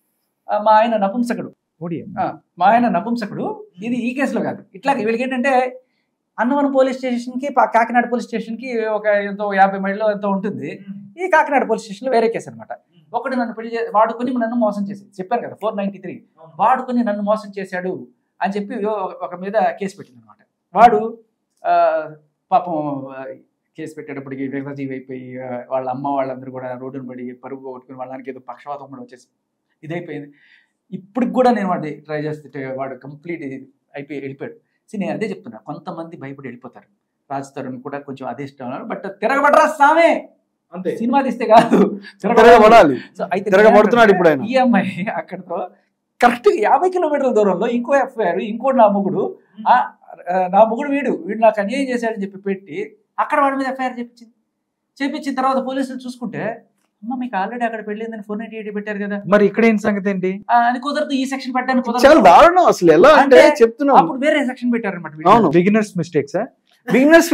ఆ, మా ఆయన నపుంసకుడు ఓడియం. ఆ, మా ఆయన నపుంసకుడు ఇది ఈ కేసులో కాదు ఇట్లాగే వీళ్ళకి ఏంటంటే అన్నవరం పోలీస్ స్టేషన్కి పా- కాకినాడ పోలీస్ స్టేషన్కి ఒక ఎంతో యాభై మైళ్ళు ఎంతో ఉంటుంది ఈ కాకినాడ పోలీస్ స్టేషన్లో వేరే కేసు అనమాట ఒకటి నన్ను పెళ్లి చే- వాడుకొని నన్ను మోసం చేసి చెప్పాను కదా ఫోర్ నైన్టీ త్రీ వాడుకొని నన్ను మోసం చేశాడు అని చెప్పి ఒక- ఒక మీద కేసు పెట్టింది అనమాట వాడు ఆ, పాపం ఆ, కేసు పెట్టేటప్పటికి విగతజీవి అయిపోయి ఆ, వాళ్ళ అమ్మ వాళ్ళందరూ కూడా రోడ్డును పడి పరుగు కొట్టుకుని వాళ్ళకి ఏదో పక్షవాతం కూడా వచ్చేసి ఇదైపోయింది ఇప్పటికి కూడా నేను వాడి ట్రై చేస్తుంటే వాడు కంప్లీట్ అయిపోయి వెళ్ళిపోయాడు సో నేను అదే చెప్తున్నా కొంతమంది భయపడి వెళ్ళిపోతారు రాజ్ తరుణ్ కూడా కొంచెం అదే ఇష్టం ఉన్నారు బట్ తిరగబడరా సామే సినిమా తీస్తే కాదు తిరగబడాలి సో అయితే తిరగబడుతున్నాడు ఇప్పుడు ఆయన. ఈ అమ్మాయి అక్కడతో కరెక్ట్ యాభై కిలోమీటర్ల దూరంలో ఇంకో ఎఫ్ఐఆర్ ఇంకోటి నా మొగుడు ఆ, ఆ, నా మొగుడు వీడు వీడు నాకు అన్యాయం చేశాడని చెప్పి పెట్టి అక్కడ వాడి మీద ఎఫ్ఐఆర్ చెప్పించింది చేపించిన తర్వాత పోలీసులు చూసుకుంటే అమ్మ మీకు ఆల్రెడీ అక్కడ పెళ్ళిందని ఫోర్ నైన్టీ ఎయిట్ పెట్టారు కదా మరి ఇక్కడ ఏం సంగతి ఏంటి ఆ, అది కుదరదు ఈ సెక్షన్ పెట్టడానికి చాలా కుదరదు దారుణం అసలు ఎలా అంటే అంటే చెప్తున్నాం అప్పుడు వేరే సెక్షన్ పెట్టారనమాట అవును. బిగినర్స్ మిస్టేక్స్ బిజినెస్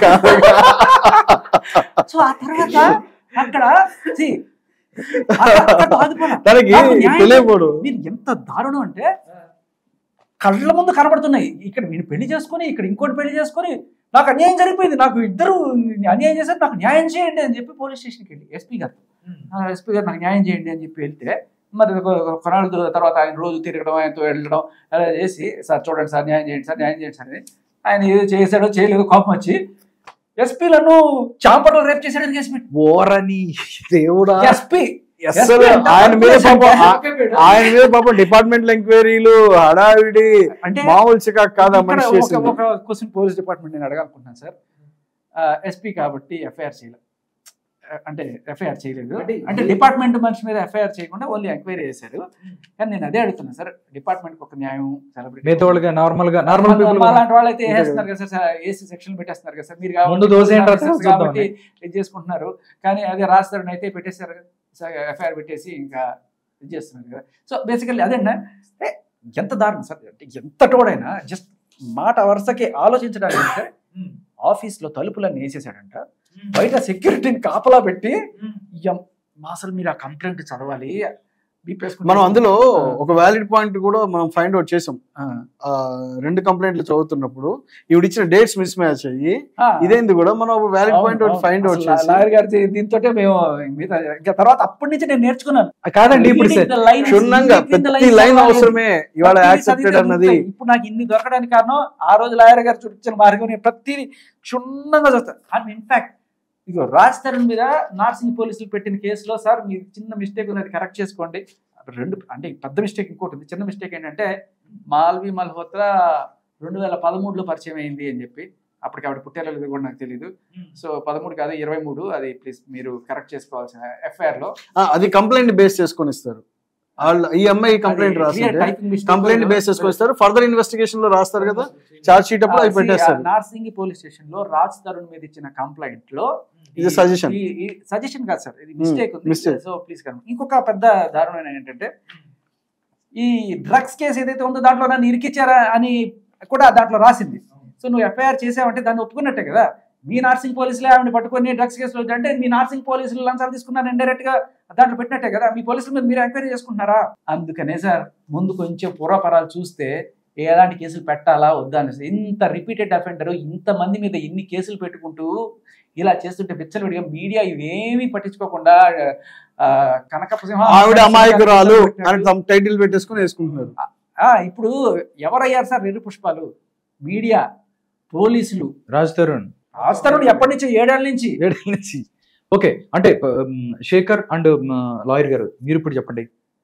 సో ఆ తర్వాత అక్కడ see, అక్కడ- అక్కడ ఆగిపోలా. తనకి నాకు న్యాయం తెలియపోడు మీరు ఎంత దారుణం అంటే కళ్ళ ముందు కనబడుతున్నాయి ఇక్కడ వీడు పెళ్లి చేసుకుని ఇక్కడ ఇంకోటి పెళ్లి చేసుకుని నాకు అన్యాయం జరిగిపోయింది నాకు ఇద్దరు అన్యాయం చేశారు నాకు న్యాయం చేయండి అని చెప్పి పోలీస్ స్టేషన్కి వెళ్ళి ఎస్పీ గారు ఎస్పీ గారు నాకు న్యాయం చేయండి అని చెప్పి వెళ్తే మరి ఒక- ఒక కొన్నాళ్ళ తర్వాత ఆయన రోజు తిరగడం ఆయనతో వెళ్ళడం అలా చేసి సార్ చూడండి సార్ న్యాయం చేయండి సార్ న్యాయం చేయండి సార్ అని ఆయన ఏదో చేశాడో చేయలేదో కోపం వచ్చి ఎస్పీలను చాంపట్లో రేప్ చేశాడని కేసు పెట్టి ఓరని దేవుడా ఎస్పీ అసలు ఆయన మీద పాపం ఆ- ఆయన మీద పాపం డిపార్ట్మెంట్ ఎంక్వైరీలు హడావిడి అంటే మామూలు చికాకు కాదా ఇక్కడ మనిషి ఒక చేసింది ఒక క్వశ్చన్ పోలీస్ డిపార్ట్మెంట్ నేను అడగాలనుకుంటున్నాను సార్ ఎస్పీ కాబట్టి ఎఫ్ఐఆర్ చేయలేదు ఆ, అంటే ఎఫ్ఐఆర్ చేయలేదు అంటే అంటే డిపార్ట్మెంట్ మనిషి మీద ఎఫ్ఐఆర్ చేయకుండా ఓన్లీ ఎంక్వైరీ చేశారు కానీ నేను అదే అడుగుతున్నా సార్ డిపార్ట్మెంట్ ఒక న్యాయం సెలబ్రిటీ మిగతా వాళ్ళగా నార్మల్ గా నార్మల్ పీపుల్ అలాంటి వాళ్ళైతే అంతే వేస్తున్నారు కదా సార్ ఏసీ సెక్షన్ పెట్టేస్తున్నారు కదా సార్ మీరు కాబట్టి ముందు దోసేయండి రా సార్, officers కాబట్టి చూద్దామని. ఇది చేసుకుంటున్నారు కానీ అదే రాస్తారని అయితే పెట్టేశారు ఎఫ్ఐఆర్ పెట్టేసి ఇంకా ఇది చేస్తున్నారు కదా సో బేసికల్లీ అదేనా అంటే ఎంత దారుణం సార్ అంటే ఎంత టోడైనా జస్ట్ మాట వరుసకి ఆలోచించడానికి సార్ ఆఫీస్లో తలుపులన్నీ వేసేసాడంట బయట సెక్యూరిటీని కాపలా పెట్టి ఎం- మా అసలు మీరు ఆ కంప్లైంట్ చదవాలి బీపేసుకుంటే- మనం అందులో ఆ, ఒక వ్యాలిడ్ పాయింట్ కూడా మనం ఫైండ్ అవుట్ చేసాం ఆ, ఆ, రెండు కంప్లైంట్లు చదువుతున్నప్పుడు ఇవి ఇచ్చిన డేట్స్ మిస్ మ్యాచ్ అయ్యి ఆ. ఇదేంది కూడా మనం ఒక వ్యాలిడ్ అవును, పాయింట్ ఒకటి అవును. ఫైండ్ అవుట్ అసలు చేసి లాయర్ గారి దీంతో మేము మిగతా ఇంకా తర్వాత అప్పటి నుంచి నేను నేర్చుకున్నాను కాదండి ఇప్పుడు Reading సార్ the lines, క్షుణ్ణంగా reading the ప్రతి lines లైన్ చదవాలి. అవసరమే ఇవాళ ప్రతిదీ యాక్సెప్టెడ్ చదివితే అన్నది ఉంటాయి. ఇప్పుడు నాకు ఇన్ని దొరకడానికి కారణం ఆ రోజు లాయర్ గారు చూపించిన మార్గం నేను ప్రతిదీ క్షుణ్ణంగా చూస్తాను and in fact ego Raj Tarun మీద నార్సింగ్ పోలీసులు పెట్టిన కేసులో సార్ మీరు చిన్న మిస్టేక్ ఉన్నది కరెక్ట్ చేసుకోండి రెండు అంటే పెద్ద మిస్టేక్ ఇంకోటి ఉంది చిన్న మిస్టేక్ ఏంటంటే మాల్వి మల్హోత్రా రెండు వేల పదమూడులో పరిచయం అయింది అని చెప్పి అప్పటికి ఆవిడ పుట్టేలో లేదో కూడా నాకు తెలియదు సో పదమూడు కాదు ఇరవై మూడు అది ప్లీజ్ మీరు కరెక్ట్ చేసుకోవాల్సిన ఎఫ్ఐఆర్ లో ఆ, అది కంప్లైంట్ బేస్ చేసుకొని ఇస్తారు వాళ్ళు ఈ అమ్మాయి కంప్లైంట్ రాసింది కంప్లైంట్ బేస్ చేసుకొని ఇస్తారు ఫర్దర్ ఇన్వెస్టిగేషన్ లో రాస్తారు కదా చార్జ్ షీట్ అప్పుడు అవి పెట్టేస్తారు నార్సింగి పోలీస్ స్టేషన్ లో రాజ్ తరుణ్ మీద ఇచ్చిన కంప్లైంట్ లో ఇది suggestion. సజెషన్ కాదు సార్ ఇది మిస్టేక్ ఉంది mistake. సో ప్లీజ్ కరం ఇంకొక పెద్ద దారుణమైన ఏంటంటే ఈ డ్రగ్స్ కేసు ఏదైతే ఉందో దాంట్లో నన్ను ఇరికిచ్చారా అని కూడా దాంట్లో రాసింది సో నువ్వు ఎఫ్ఐఆర్ చేసావంటే దాన్ని ఒప్పుకున్నట్టే కదా మీ నార్సింగ్ పోలీసులే ఆవిడ పట్టుకొని డ్రగ్స్ కేసులో అంటే మీ నార్సింగ్ పోలీసులు లంచాలు తీసుకున్నారు ఇండైరెక్ట్ గా దాంట్లో పెట్టినట్టే కదా మీ పోలీసుల మీద మీరు ఎంక్వైరీ చేసుకుంటున్నారా అందుకనే సార్ ముందు కొంచెం పూర్వపరాలు చూస్తే ఎలాంటి కేసులు పెట్టాలా వద్దా అనేసి ఇంత రిపీటెడ్ అఫెండర్ ఇంత మంది మీద ఇన్ని కేసులు పెట్టుకుంటూ ఇలా చేస్తుంటే విచ్చలవిడిగా మీడియా ఇవేమీ పట్టించుకోకుండా ఆ, కనకపు సింహం ఆవిడ అమాయకురాలు అని తమ టైటిల్ పెట్టేసుకొని వేసుకుంటున్నారు ఆ, ఇప్పుడు ఎవరయ్యారు సార్ రెర్రి పుష్పాలు మీడియా పోలీసులు రాజ్ తరుణ్ ఆస్తరుడు ఎప్పటి నుంచి ఏడేళ్ళ నుంచి ఏడేళ్ళ నుంచి ఓకే అంటే ఉమ్, శేఖర్ అండ్ లాయర్ గారు మీరు ఇప్పుడు చెప్పండి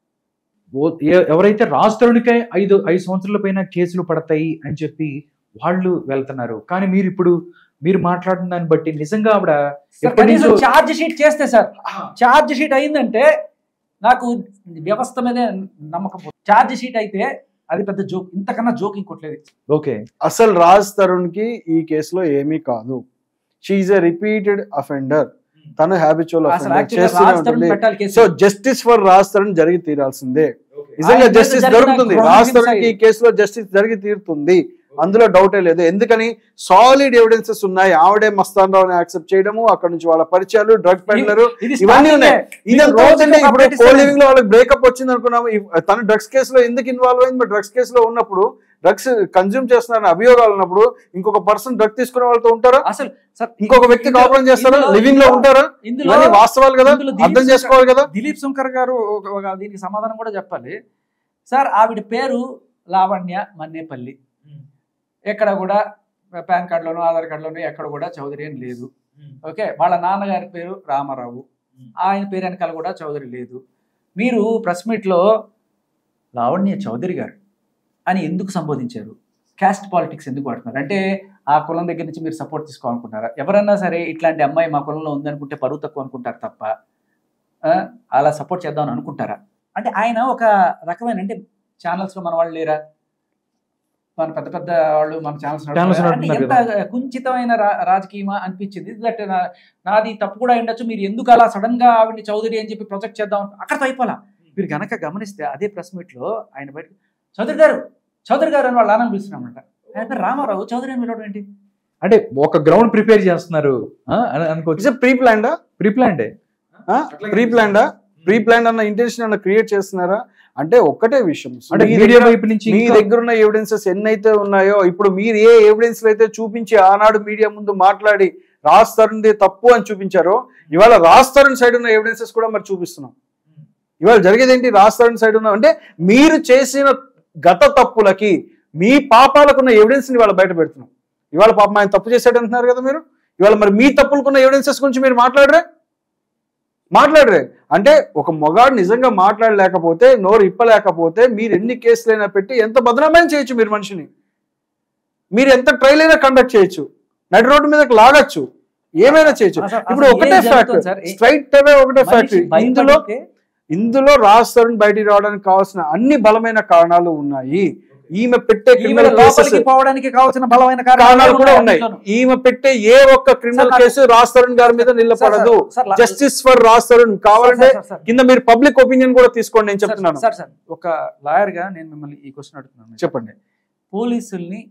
ఓ- ఎ- ఎవరైతే రాజ్ తరుణ్కే ఐదు ఐదు సంవత్సరాల పైన కేసులు పడతాయి అని చెప్పి వాళ్ళు వెళ్తున్నారు కానీ మీరు ఇప్పుడు మీరు మాట్లాడిన దాన్ని బట్టి నిజంగా ఆవిడ ఎప్పటి కనీసం నుంచో ఛార్జ్ షీట్ చేస్తే సార్ ఛార్జ్ షీట్ అయిందంటే నాకు వ్యవస్థ మీదే నమ్మకం ఛార్జ్ షీట్ అయితే అది పెద్ద జోక్ ఇంతకన్నా జోక్ ఇంకోట్లేదు ఓకే అసలు రాజ్ తరుణ్ కి ఈ కేసులో ఏమీ కాదు షీఈ్ ఎ రిపీటెడ్ అఫెండర్ తను హ్యాబిచువల్ అసలు అఫెండర్ యాక్చువల్గా చేస్తూనే రాజ్ తరుణ్ ఉంటుంది పెట్టాలి case so justice for Raj Tarun జరిగి తీరాల్సిందే నిజంగా ఆయన మీద జస్టిస్ జరిగిన దొరుకుతుంది wrong రాజ్ తరుణ్ కి ఈ inside. కేసులో జస్టిస్ జరిగి తీరుతుంది అందులో డౌటే లేదు ఎందుకని సాలిడ్ ఎవిడెన్సెస్ ఉన్నాయి ఆవిడే మస్తాన్ రావుని యాక్సెప్ట్ చేయడము అక్కడ నుంచి వాళ్ళ పరిచయాలు డ్రగ్ పెడ్లరు ఇది ఇవన్నీ starting ఉన్నాయి ఏ. ఇదంతా రోజుకి అవుతుంది ఒక ఇప్పుడు update కో ఇస్తారు. లివింగ్ లో వాళ్ళకి బ్రేకప్ వచ్చింది అనుకున్నాము ఈ- తను డ్రగ్స్ కేసులో ఎందుకు ఇన్వాల్వ్ అయింది మరి డ్రగ్స్ కేసులో ఉన్నప్పుడు డ్రగ్స్ కన్జ్యూమ్ చేస్తున్నారని అభియోగాలు ఉన్నప్పుడు ఇంకొక పర్సన్ డ్రగ్ తీసుకునే వాళ్ళతో ఉంటారా అసలు సార్ ఇంకొక వ్యక్తి ఇందులో- కాపురం చేస్తారా ఇందులో- లివింగ్ లో ఉంటారా ఇందులో ఇవన్నీ వాస్తవాలు కదా ఇందులో దిలీప్ అర్థం శంకర్- చేసుకోవాలి కదా దిలీప్ శంకర్ గారు ఒక- ఒక దీనికి సమాధానం కూడా చెప్పాలి సార్ ఆవిడ పేరు లావణ్య మన్నేపల్లి ఎక్కడ కూడా పాన్ కార్డులోనూ ఆధార్ కార్డులోనూ ఎక్కడ కూడా చౌదరి అని లేదు ఓకే వాళ్ళ నాన్నగారి పేరు రామారావు ఆయన పేరు వెనకాల కూడా చౌదరి లేదు మీరు ప్రెస్ మీట్లో లావణ్య చౌదరి గారు అని ఎందుకు సంబోధించారు క్యాస్ట్ పాలిటిక్స్ ఎందుకు వాడుతున్నారు అంటే ఆ కులం దగ్గర నుంచి మీరు సపోర్ట్ తీసుకోవాలనుకుంటారా ఎవరన్నా సరే ఇట్లాంటి అమ్మాయి మా కులంలో ఉందనుకుంటే పరువు తక్కువ అనుకుంటారు తప్ప ఆ, అలా సపోర్ట్ చేద్దామని అనుకుంటారా అంటే ఆయన ఒక రకమైన అంటే ఛానల్స్లో మన వాళ్ళు లేరా మన పెద్ద పెద్ద వాళ్ళు మన ఛానల్స్ Channels ఎంత నడుపుతున్నారు కుంచితమైన రా- రాజకీయమా అనిపించింది దట్ నాది తప్పు కూడా అయి ఉండొచ్చు మీరు ఎందుకు అలా సడన్ గా ఆవిడని చౌదరి అని చెప్పి ప్రొజెక్ట్ చేద్దాం అక్కడతో అయిపోలా మీరు గనక గమనిస్తే అదే ప్రెస్ మీట్ లో ఆయన బయట చౌదరి గారు చౌదరి గారు అని వాళ్ళ నాన్న పిలుస్తున్నామంట ఆయన పేరు రామారావు చౌదరి అని పిలవడం ఏంటి అంటే ఒక గ్రౌండ్ ప్రిపేర్ చేస్తున్నారు ఆ, అని అనుకోవచ్చు ఇట్స్ ప్రీ ప్లాన్డా ప్రీ ప్లాండే ప్రీ ప్లాన్డా ప్రీ ప్లాన్ అన్న ఇంటెన్షన్ అన్న క్రియేట్ చేస్తున్నారా అంటే ఒక్కటే విషయం అంటే మీ మీడియా దగ్గర- వైపు నుంచి మీ ఇంకా- దగ్గర ఉన్న ఎవిడెన్సెస్ ఎన్నైతే ఉన్నాయో ఇప్పుడు మీరు ఏ ఎవిడెన్స్ అయితే చూపించి ఆనాడు మీడియా ముందు మాట్లాడి రాజ్ తరుణ్ది తప్పు అని చూపించారో ఇవాళ రాజ్ తరుణ్ సైడ్ ఉన్న ఎవిడెన్సెస్ కూడా మరి చూపిస్తున్నాం ఇవాళ జరిగేది ఏంటి రాజ్ తరుణ్ సైడ్ ఉన్న అంటే మీరు చేసిన గత తప్పులకి మీ పాపాలకున్న ఎవిడెన్స్ ని ఇవాళ బయట పెడుతున్నాం ఇవాళ పాపం ఆయన తప్పు చేశాడు అంటున్నారు కదా మీరు ఇవాళ మరి మీ తప్పులకున్న ఎవిడెన్సెస్ గురించి మీరు మాట్లాడరే మాట్లాడరే అంటే ఒక మొగాడు నిజంగా మాట్లాడలేకపోతే నోరు ఇప్పలేకపోతే మీరు ఎన్ని కేసులైనా పెట్టి ఎంత బదనామైన చేయొచ్చు మీరు మనిషిని మీరు ఎంత ట్రైల్ అయినా కండక్ట్ చేయొచ్చు నడి రోడ్డు మీదకి లాగచ్చు ఏమైనా చేయొచ్చు అసలు- ఇప్పుడు అసలు ఒకటే ఏం ఫ్యాక్ట్ జరుగుతుంది సార్? ఏ- స్ట్రైట్ అవే ఒకటే ఫ్యాక్ట్ మనిషి ఇందులో భయపడితే ఇందులో రాజ్ తరుణ్ బయటికి రావడానికి కావాల్సిన అన్ని బలమైన కారణాలు ఉన్నాయి ఈమె పెట్టే ఈమె క్రిమినల్ లోపలికి కేసెస్ పోవడానికి కావాల్సిన బలమైన కారణాలు కూడా ఉన్నాయి అందులోనూ. ఈమె పెట్టే ఏ ఒక్క criminal sir, case Raj Tarun గారి మీద నిలబడదు సార్, సార్, లా- జస్టిస్ ఫర్ రాజ్ తరుణ్ కావాలంటే సార్, సార్, సార్. కింద మీరు పబ్లిక్ ఒపీనియన్ కూడా తీసుకోండి నేను చెప్తున్నాను సార్ సార్ ఒక లాయర్ గా నేను మిమ్మల్ని ఈ క్వశ్చన్ అడుగుతున్నాను చెప్పండి పోలీసుల్ని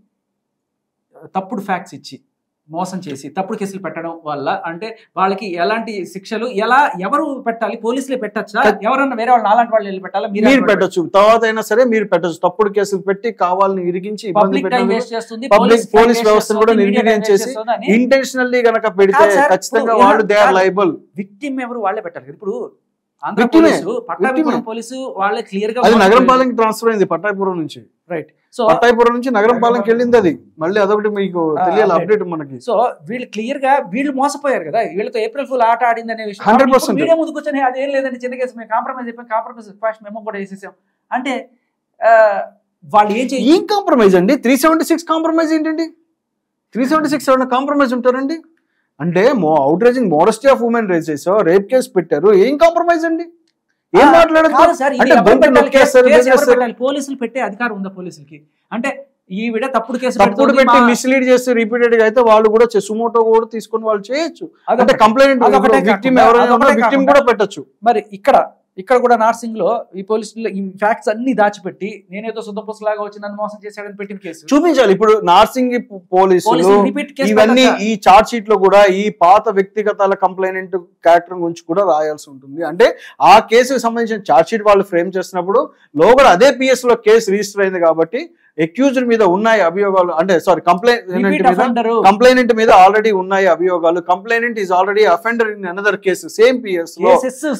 తప్పుడు ఫ్యాక్ట్స్ ఇచ్చి మోసం చేసి తప్పుడు కేసులు పెట్టడం వల్ల అంటే వాళ్ళకి ఎలాంటి శిక్షలు ఎలా ఎవరు పెట్టాలి పోలీసులే పెట్టచ్చా ఎవరన్నా వేరే వాళ్ళు అలాంటి వాళ్ళు వెళ్ళి పెట్టాలా మీరు పెట్టొచ్చు తర్వాత అయినా సరే మీరు పెట్టొచ్చు తప్పుడు కేసులు పెట్టి కావాలని ఇరిగించి ఇబ్బంది పబ్లిక్ టైం పెట్టినందుకు వేస్ట్ చేస్తుంది పబ్లిక్ పోలీస్ వ్యవస్థను కూడా నిర్వీర్యం చేసి ఇంటెన్షనల్లీ గనక పెడితే కాదు సార్, ఖచ్చితంగా ఇప్పుడు వాళ్ళు దే ఆర్ కాదు. లైబుల్ విక్టిమ్ ఎవరు వాళ్ళే పెట్టాలి కదా. ఇప్పుడు Andhra Victim A. Police Pattabhipuram Victim A. Police వాళ్ళే క్లియర్ గా అది నగరం పాలెంకి ట్రాన్స్ఫర్ అయింది పట్టాయిపురం నుంచి రైట్ సో పట్టాయిపురం నుంచి నగరం పాలెంకి వెళ్ళింది అది మళ్ళీ అదొకటి మీకు ఆ, తెలియాలి update. అప్డేట్ మనకి సో వీళ్ళు క్లియర్ గా వీళ్ళు మోసపోయారు కదా వీళ్ళతో ఏప్రిల్ ఫుల్ ఆట ఆడింది అనే విషయం 100% ఇప్పుడు మీడియా ముందుకు వచ్చి అదేం లేదండి చిన్న కేసు మేము కాంప్రమైజ్ అయిపోయాం కాంప్రమైజ్ ఫాస్ట్ మేము కూడా వేసేసాం అంటే ఆ, వాళ్ళు ఏం చేయాలి ఏం కాంప్రమైజ్ అండి త్రీ సెవెంటీ సిక్స్ కాంప్రమైజ్ ఏంటండి త్రీ సెవెంటీ సిక్స్ ఏమైనా కాంప్రమైజ్ ఉంటారండి అంటే మో outraging modesty of women రేస్ చేసో రేప్ కేసు పెట్టారు ఏం కాంప్రమైజ్ అండి ఏం కాదు మాట్లాడదు సార్, ఇది అంటే ఎవరు గొంతు పెట్టాలి? నొక్కేస్తారు, కేసు ఎవరు బెదిరిస్తారు. పెట్టాలి? పోలీసులు పెట్టే అధికారం ఉందా పోలీసులకి అంటే ఈవిడ తప్పుడు కేసు తప్పుడు పెడుతోంది, పెట్టి మా- మిస్లీడ్ చేసి రిపీటెడ్ గా అయితే వాళ్ళు కూడా సుమోటో కూడా తీసుకొని వాళ్ళు చేయొచ్చు అంటే అదొకటి. కంప్లైంట్ అదొకటే విక్టిమ్ కాకుండా- ఎవరైనా అదొకటే విక్టిమ్ కాకుండా- కూడా పెట్టొచ్చు మరి ఇక్కడ ఇక్కడ కూడా నార్సింగ్ లో ఈ పోలీసులు ఈ ఫ్యాక్ట్స్ అన్ని దాచిపెట్టి నేనేదో శుద్ధ లాగా వచ్చి నన్ను మోసం చేశాడని పెట్టిన కేసు చూపించాలి ఇప్పుడు నార్సింగ్ పోలీసులు పోలీసులు రిపీట్ కేసు ఇవన్నీ పెట్టచ్చా? ఈ చార్ట్ షీట్ లో కూడా ఈ పాత వ్యక్తిగతాల కంప్లైనెంట్ క్యారెక్టర్ గురించి కూడా రాయాల్సి ఉంటుంది అంటే ఆ కేసుకు సంబంధించిన చార్ట్ షీట్ వాళ్ళు ఫ్రేమ్ చేసినప్పుడు లోగడ అదే పిఎస్ లో కేసు రిజిస్టర్ అయింది కాబట్టి అక్యూజ్డ్ మీద ఉన్నాయి అభియోగాలు అంటే సారీ కంప్లైంట్ రిపీట్ మీద అఫెండర్ కంప్లైనెంట్ మీద ఆల్రెడీ ఉన్నాయి అభియోగాలు complainant is already offender in another case same PS లో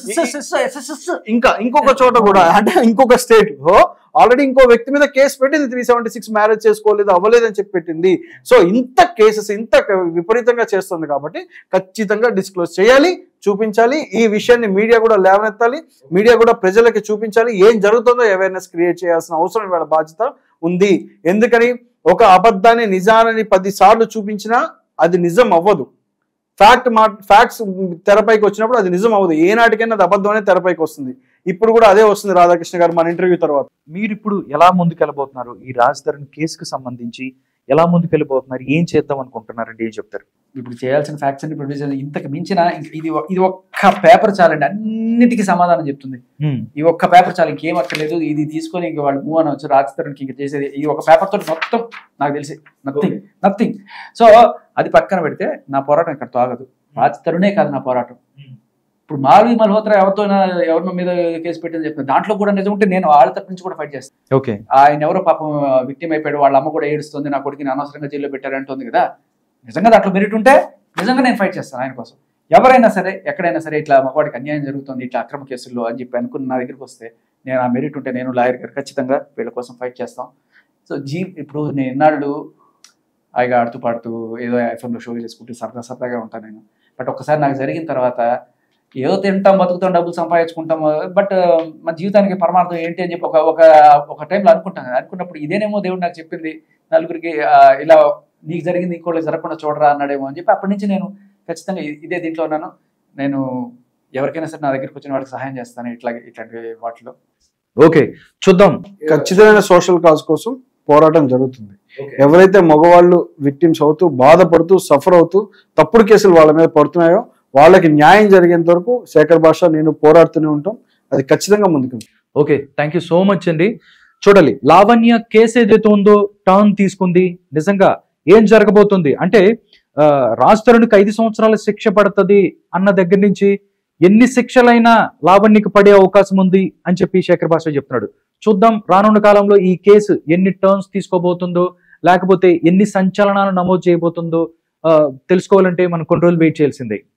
ఇంకా ఇంకొక చోట కూడా అంటే ఇంకొక స్టేట్ లో ఆల్రెడీ ఇంకో వ్యక్తి మీద కేసు పెట్టింది త్రీ సెవెంటీ సిక్స్ మ్యారేజ్ చేసుకోలేదు అవ్వలేదని చెప్పి పెట్టింది సో ఇంత కేసెస్ ఇంత విపరీతంగా చేస్తుంది కాబట్టి ఖచ్చితంగా డిస్క్లోజ్ చేయాలి చూపించాలి ఈ విషయాన్ని మీడియా కూడా లేవనెత్తాలి మీడియా కూడా ప్రజలకి చూపించాలి ఏం జరుగుతుందో అవేర్నెస్ క్రియేట్ చేయాల్సిన అవసరం ఇవాళ బాధ్యత ఉంది ఎందుకని ఒక అబద్ధాన్ని నిజానని పది సార్లు చూపించినా అది నిజం అవ్వదు ఫ్యాక్ట్ మా ఫ్యాక్ట్స్ తెరపైకి వచ్చినప్పుడు అది నిజం అవ్వదు ఏనాటికైనా అది అబద్ధం అనేది తెరపైకి వస్తుంది ఇప్పుడు కూడా అదే వస్తుంది రాధాకృష్ణ గారు మన ఇంటర్వ్యూ తర్వాత మీరు ఇప్పుడు ఎలా ముందుకెళ్ళబోతున్నారు ఈ రాజ్ తరుణ్ కేసుకు సంబంధించి ఎలా ముందుకెళ్ళబోతున్నారు ఏం చేద్దాం అనుకుంటున్నారండి ఏం చెప్తారు ఇప్పుడు చేయాల్సిన ఫ్యాక్ట్స్ అన్ని ప్రొడ్యూస్ చేయాలి ఇంతకు మించిన ఇంక ఇది ఒ- ఇది ఒక్క పేపర్ చాలండి అన్నిటికీ సమాధానం చెప్తుంది ఈ ఒక్క పేపర్ చాలు ఇంకేం అక్కర్లేదు ఇది తీసుకొని ఇంక వాళ్ళు మూవ్ అనవచ్చు రాజతరుణ్కి ఇంక చేసేది ఈ ఒక పేపర్ తోటి మొత్తం నాకు తెలిసి నథింగ్ నథింగ్ సో అది పక్కన పెడితే నా పోరాటం ఇక్కడ తాగదు రాజతరుణే కాదు నా పోరాటం ఇప్పుడు మాధవి మల్హోత్రా ఎవరితో ఎవరి మీద కేసు పెట్టిందని చెప్పిన దాంట్లో కూడా నిజం ఉంటే నేను వాళ్ళ తరపు నుంచి కూడా ఫైట్ చేస్తాను ఓకే ఆయన ఎవరో పాపం విక్టిమ్ అయిపోయాడు వాళ్ళ అమ్మ కూడా ఏడుస్తుంది నా కొడుకుని అనవసరంగా జైల్లో పెట్టారంటుంది కదా నిజంగా దాంట్లో మెరిట్ ఉంటే నిజంగా నేను ఫైట్ చేస్తాను ఆయన కోసం ఎవరైనా సరే ఎక్కడైనా సరే ఇట్లా మగవాడికి అన్యాయం జరుగుతుంది ఇట్లా అక్రమ కేసుల్లో అని చెప్పి అనుకుని నా దగ్గరికి వస్తే నేను ఆ మెరిట్ ఉంటే నేను లాయర్ గారు ఖచ్చితంగా వీళ్ళ కోసం ఫైట్ చేస్తాం సో జీ ఇప్పుడు నేను ఎన్నాళ్ళు హాయిగా ఆడుతూ పాడుతూ ఏదో ఐఫోన్లో షో చేసుకుంటూ సరదా సరదాగా ఉంటాను నేను బట్ ఒక్కసారి నాకు జరిగిన తర్వాత ఏదో తింటాం బతుకుతాం డబ్బులు సంపాదించుకుంటాం బట్ మన జీవితానికి పరమార్థం ఏంటి అని చెప్పి ఒక ఒక ఒక టైంలో అనుకుంటాం కదా. అనుకున్నప్పుడు ఇదేనేమో దేవుడు నాకు చెప్పింది నలుగురికి ఆ, ఇలా నీకు జరిగింది ఇంకోళ్ళకి జరగకుండా చూడరా అన్నాడేమో అని చెప్పి అప్పటి నుంచి నేను ఖచ్చితంగా ఇ- ఇదే దీంట్లో ఉన్నాను నేను ఎవరికైనా సరే నా దగ్గరికి వచ్చిన వాళ్ళకి సహాయం చేస్తాను ఇట్లా ఇట్లాంటి వాటిలో ఓకే చూద్దాం ఖచ్చితమైన సోషల్ కాజ్ కోసం పోరాటం జరుగుతుంది ఎవరైతే మగవాళ్ళు విక్టిమ్స్ అవుతూ బాధపడుతూ సఫర్ అవుతూ తప్పుడు కేసులు వాళ్ళ మీద పడుతున్నాయో వాళ్ళకి న్యాయం జరిగేంత వరకు శేఖర్ భాష నేను పోరాడుతూనే ఉంటాం అది ఖచ్చితంగా ముందుకు okay thank you so much అండి చూడాలి లావణ్య కేసు ఏదైతే ఉందో టర్న్ తీసుకుంది నిజంగా ఏం జరగబోతుంది అంటే ఆ, రాజ్ తరుణ్కి ఐదు సంవత్సరాల శిక్ష పడుతుంది అన్న దగ్గర నుంచి ఎన్ని శిక్షలైనా లావణ్యకి పడే అవకాశం ఉంది అని చెప్పి శేఖర్ భాష చెప్తున్నాడు చూద్దాం రానున్న కాలంలో ఈ కేసు ఎన్ని టర్న్స్ తీసుకోబోతుందో లేకపోతే ఎన్ని సంచలనాలు నమోదు చేయబోతుందో ఆ, తెలుసుకోవాలంటే మనం కొన్ని రోజులు వెయిట్ చేయాల్సిందే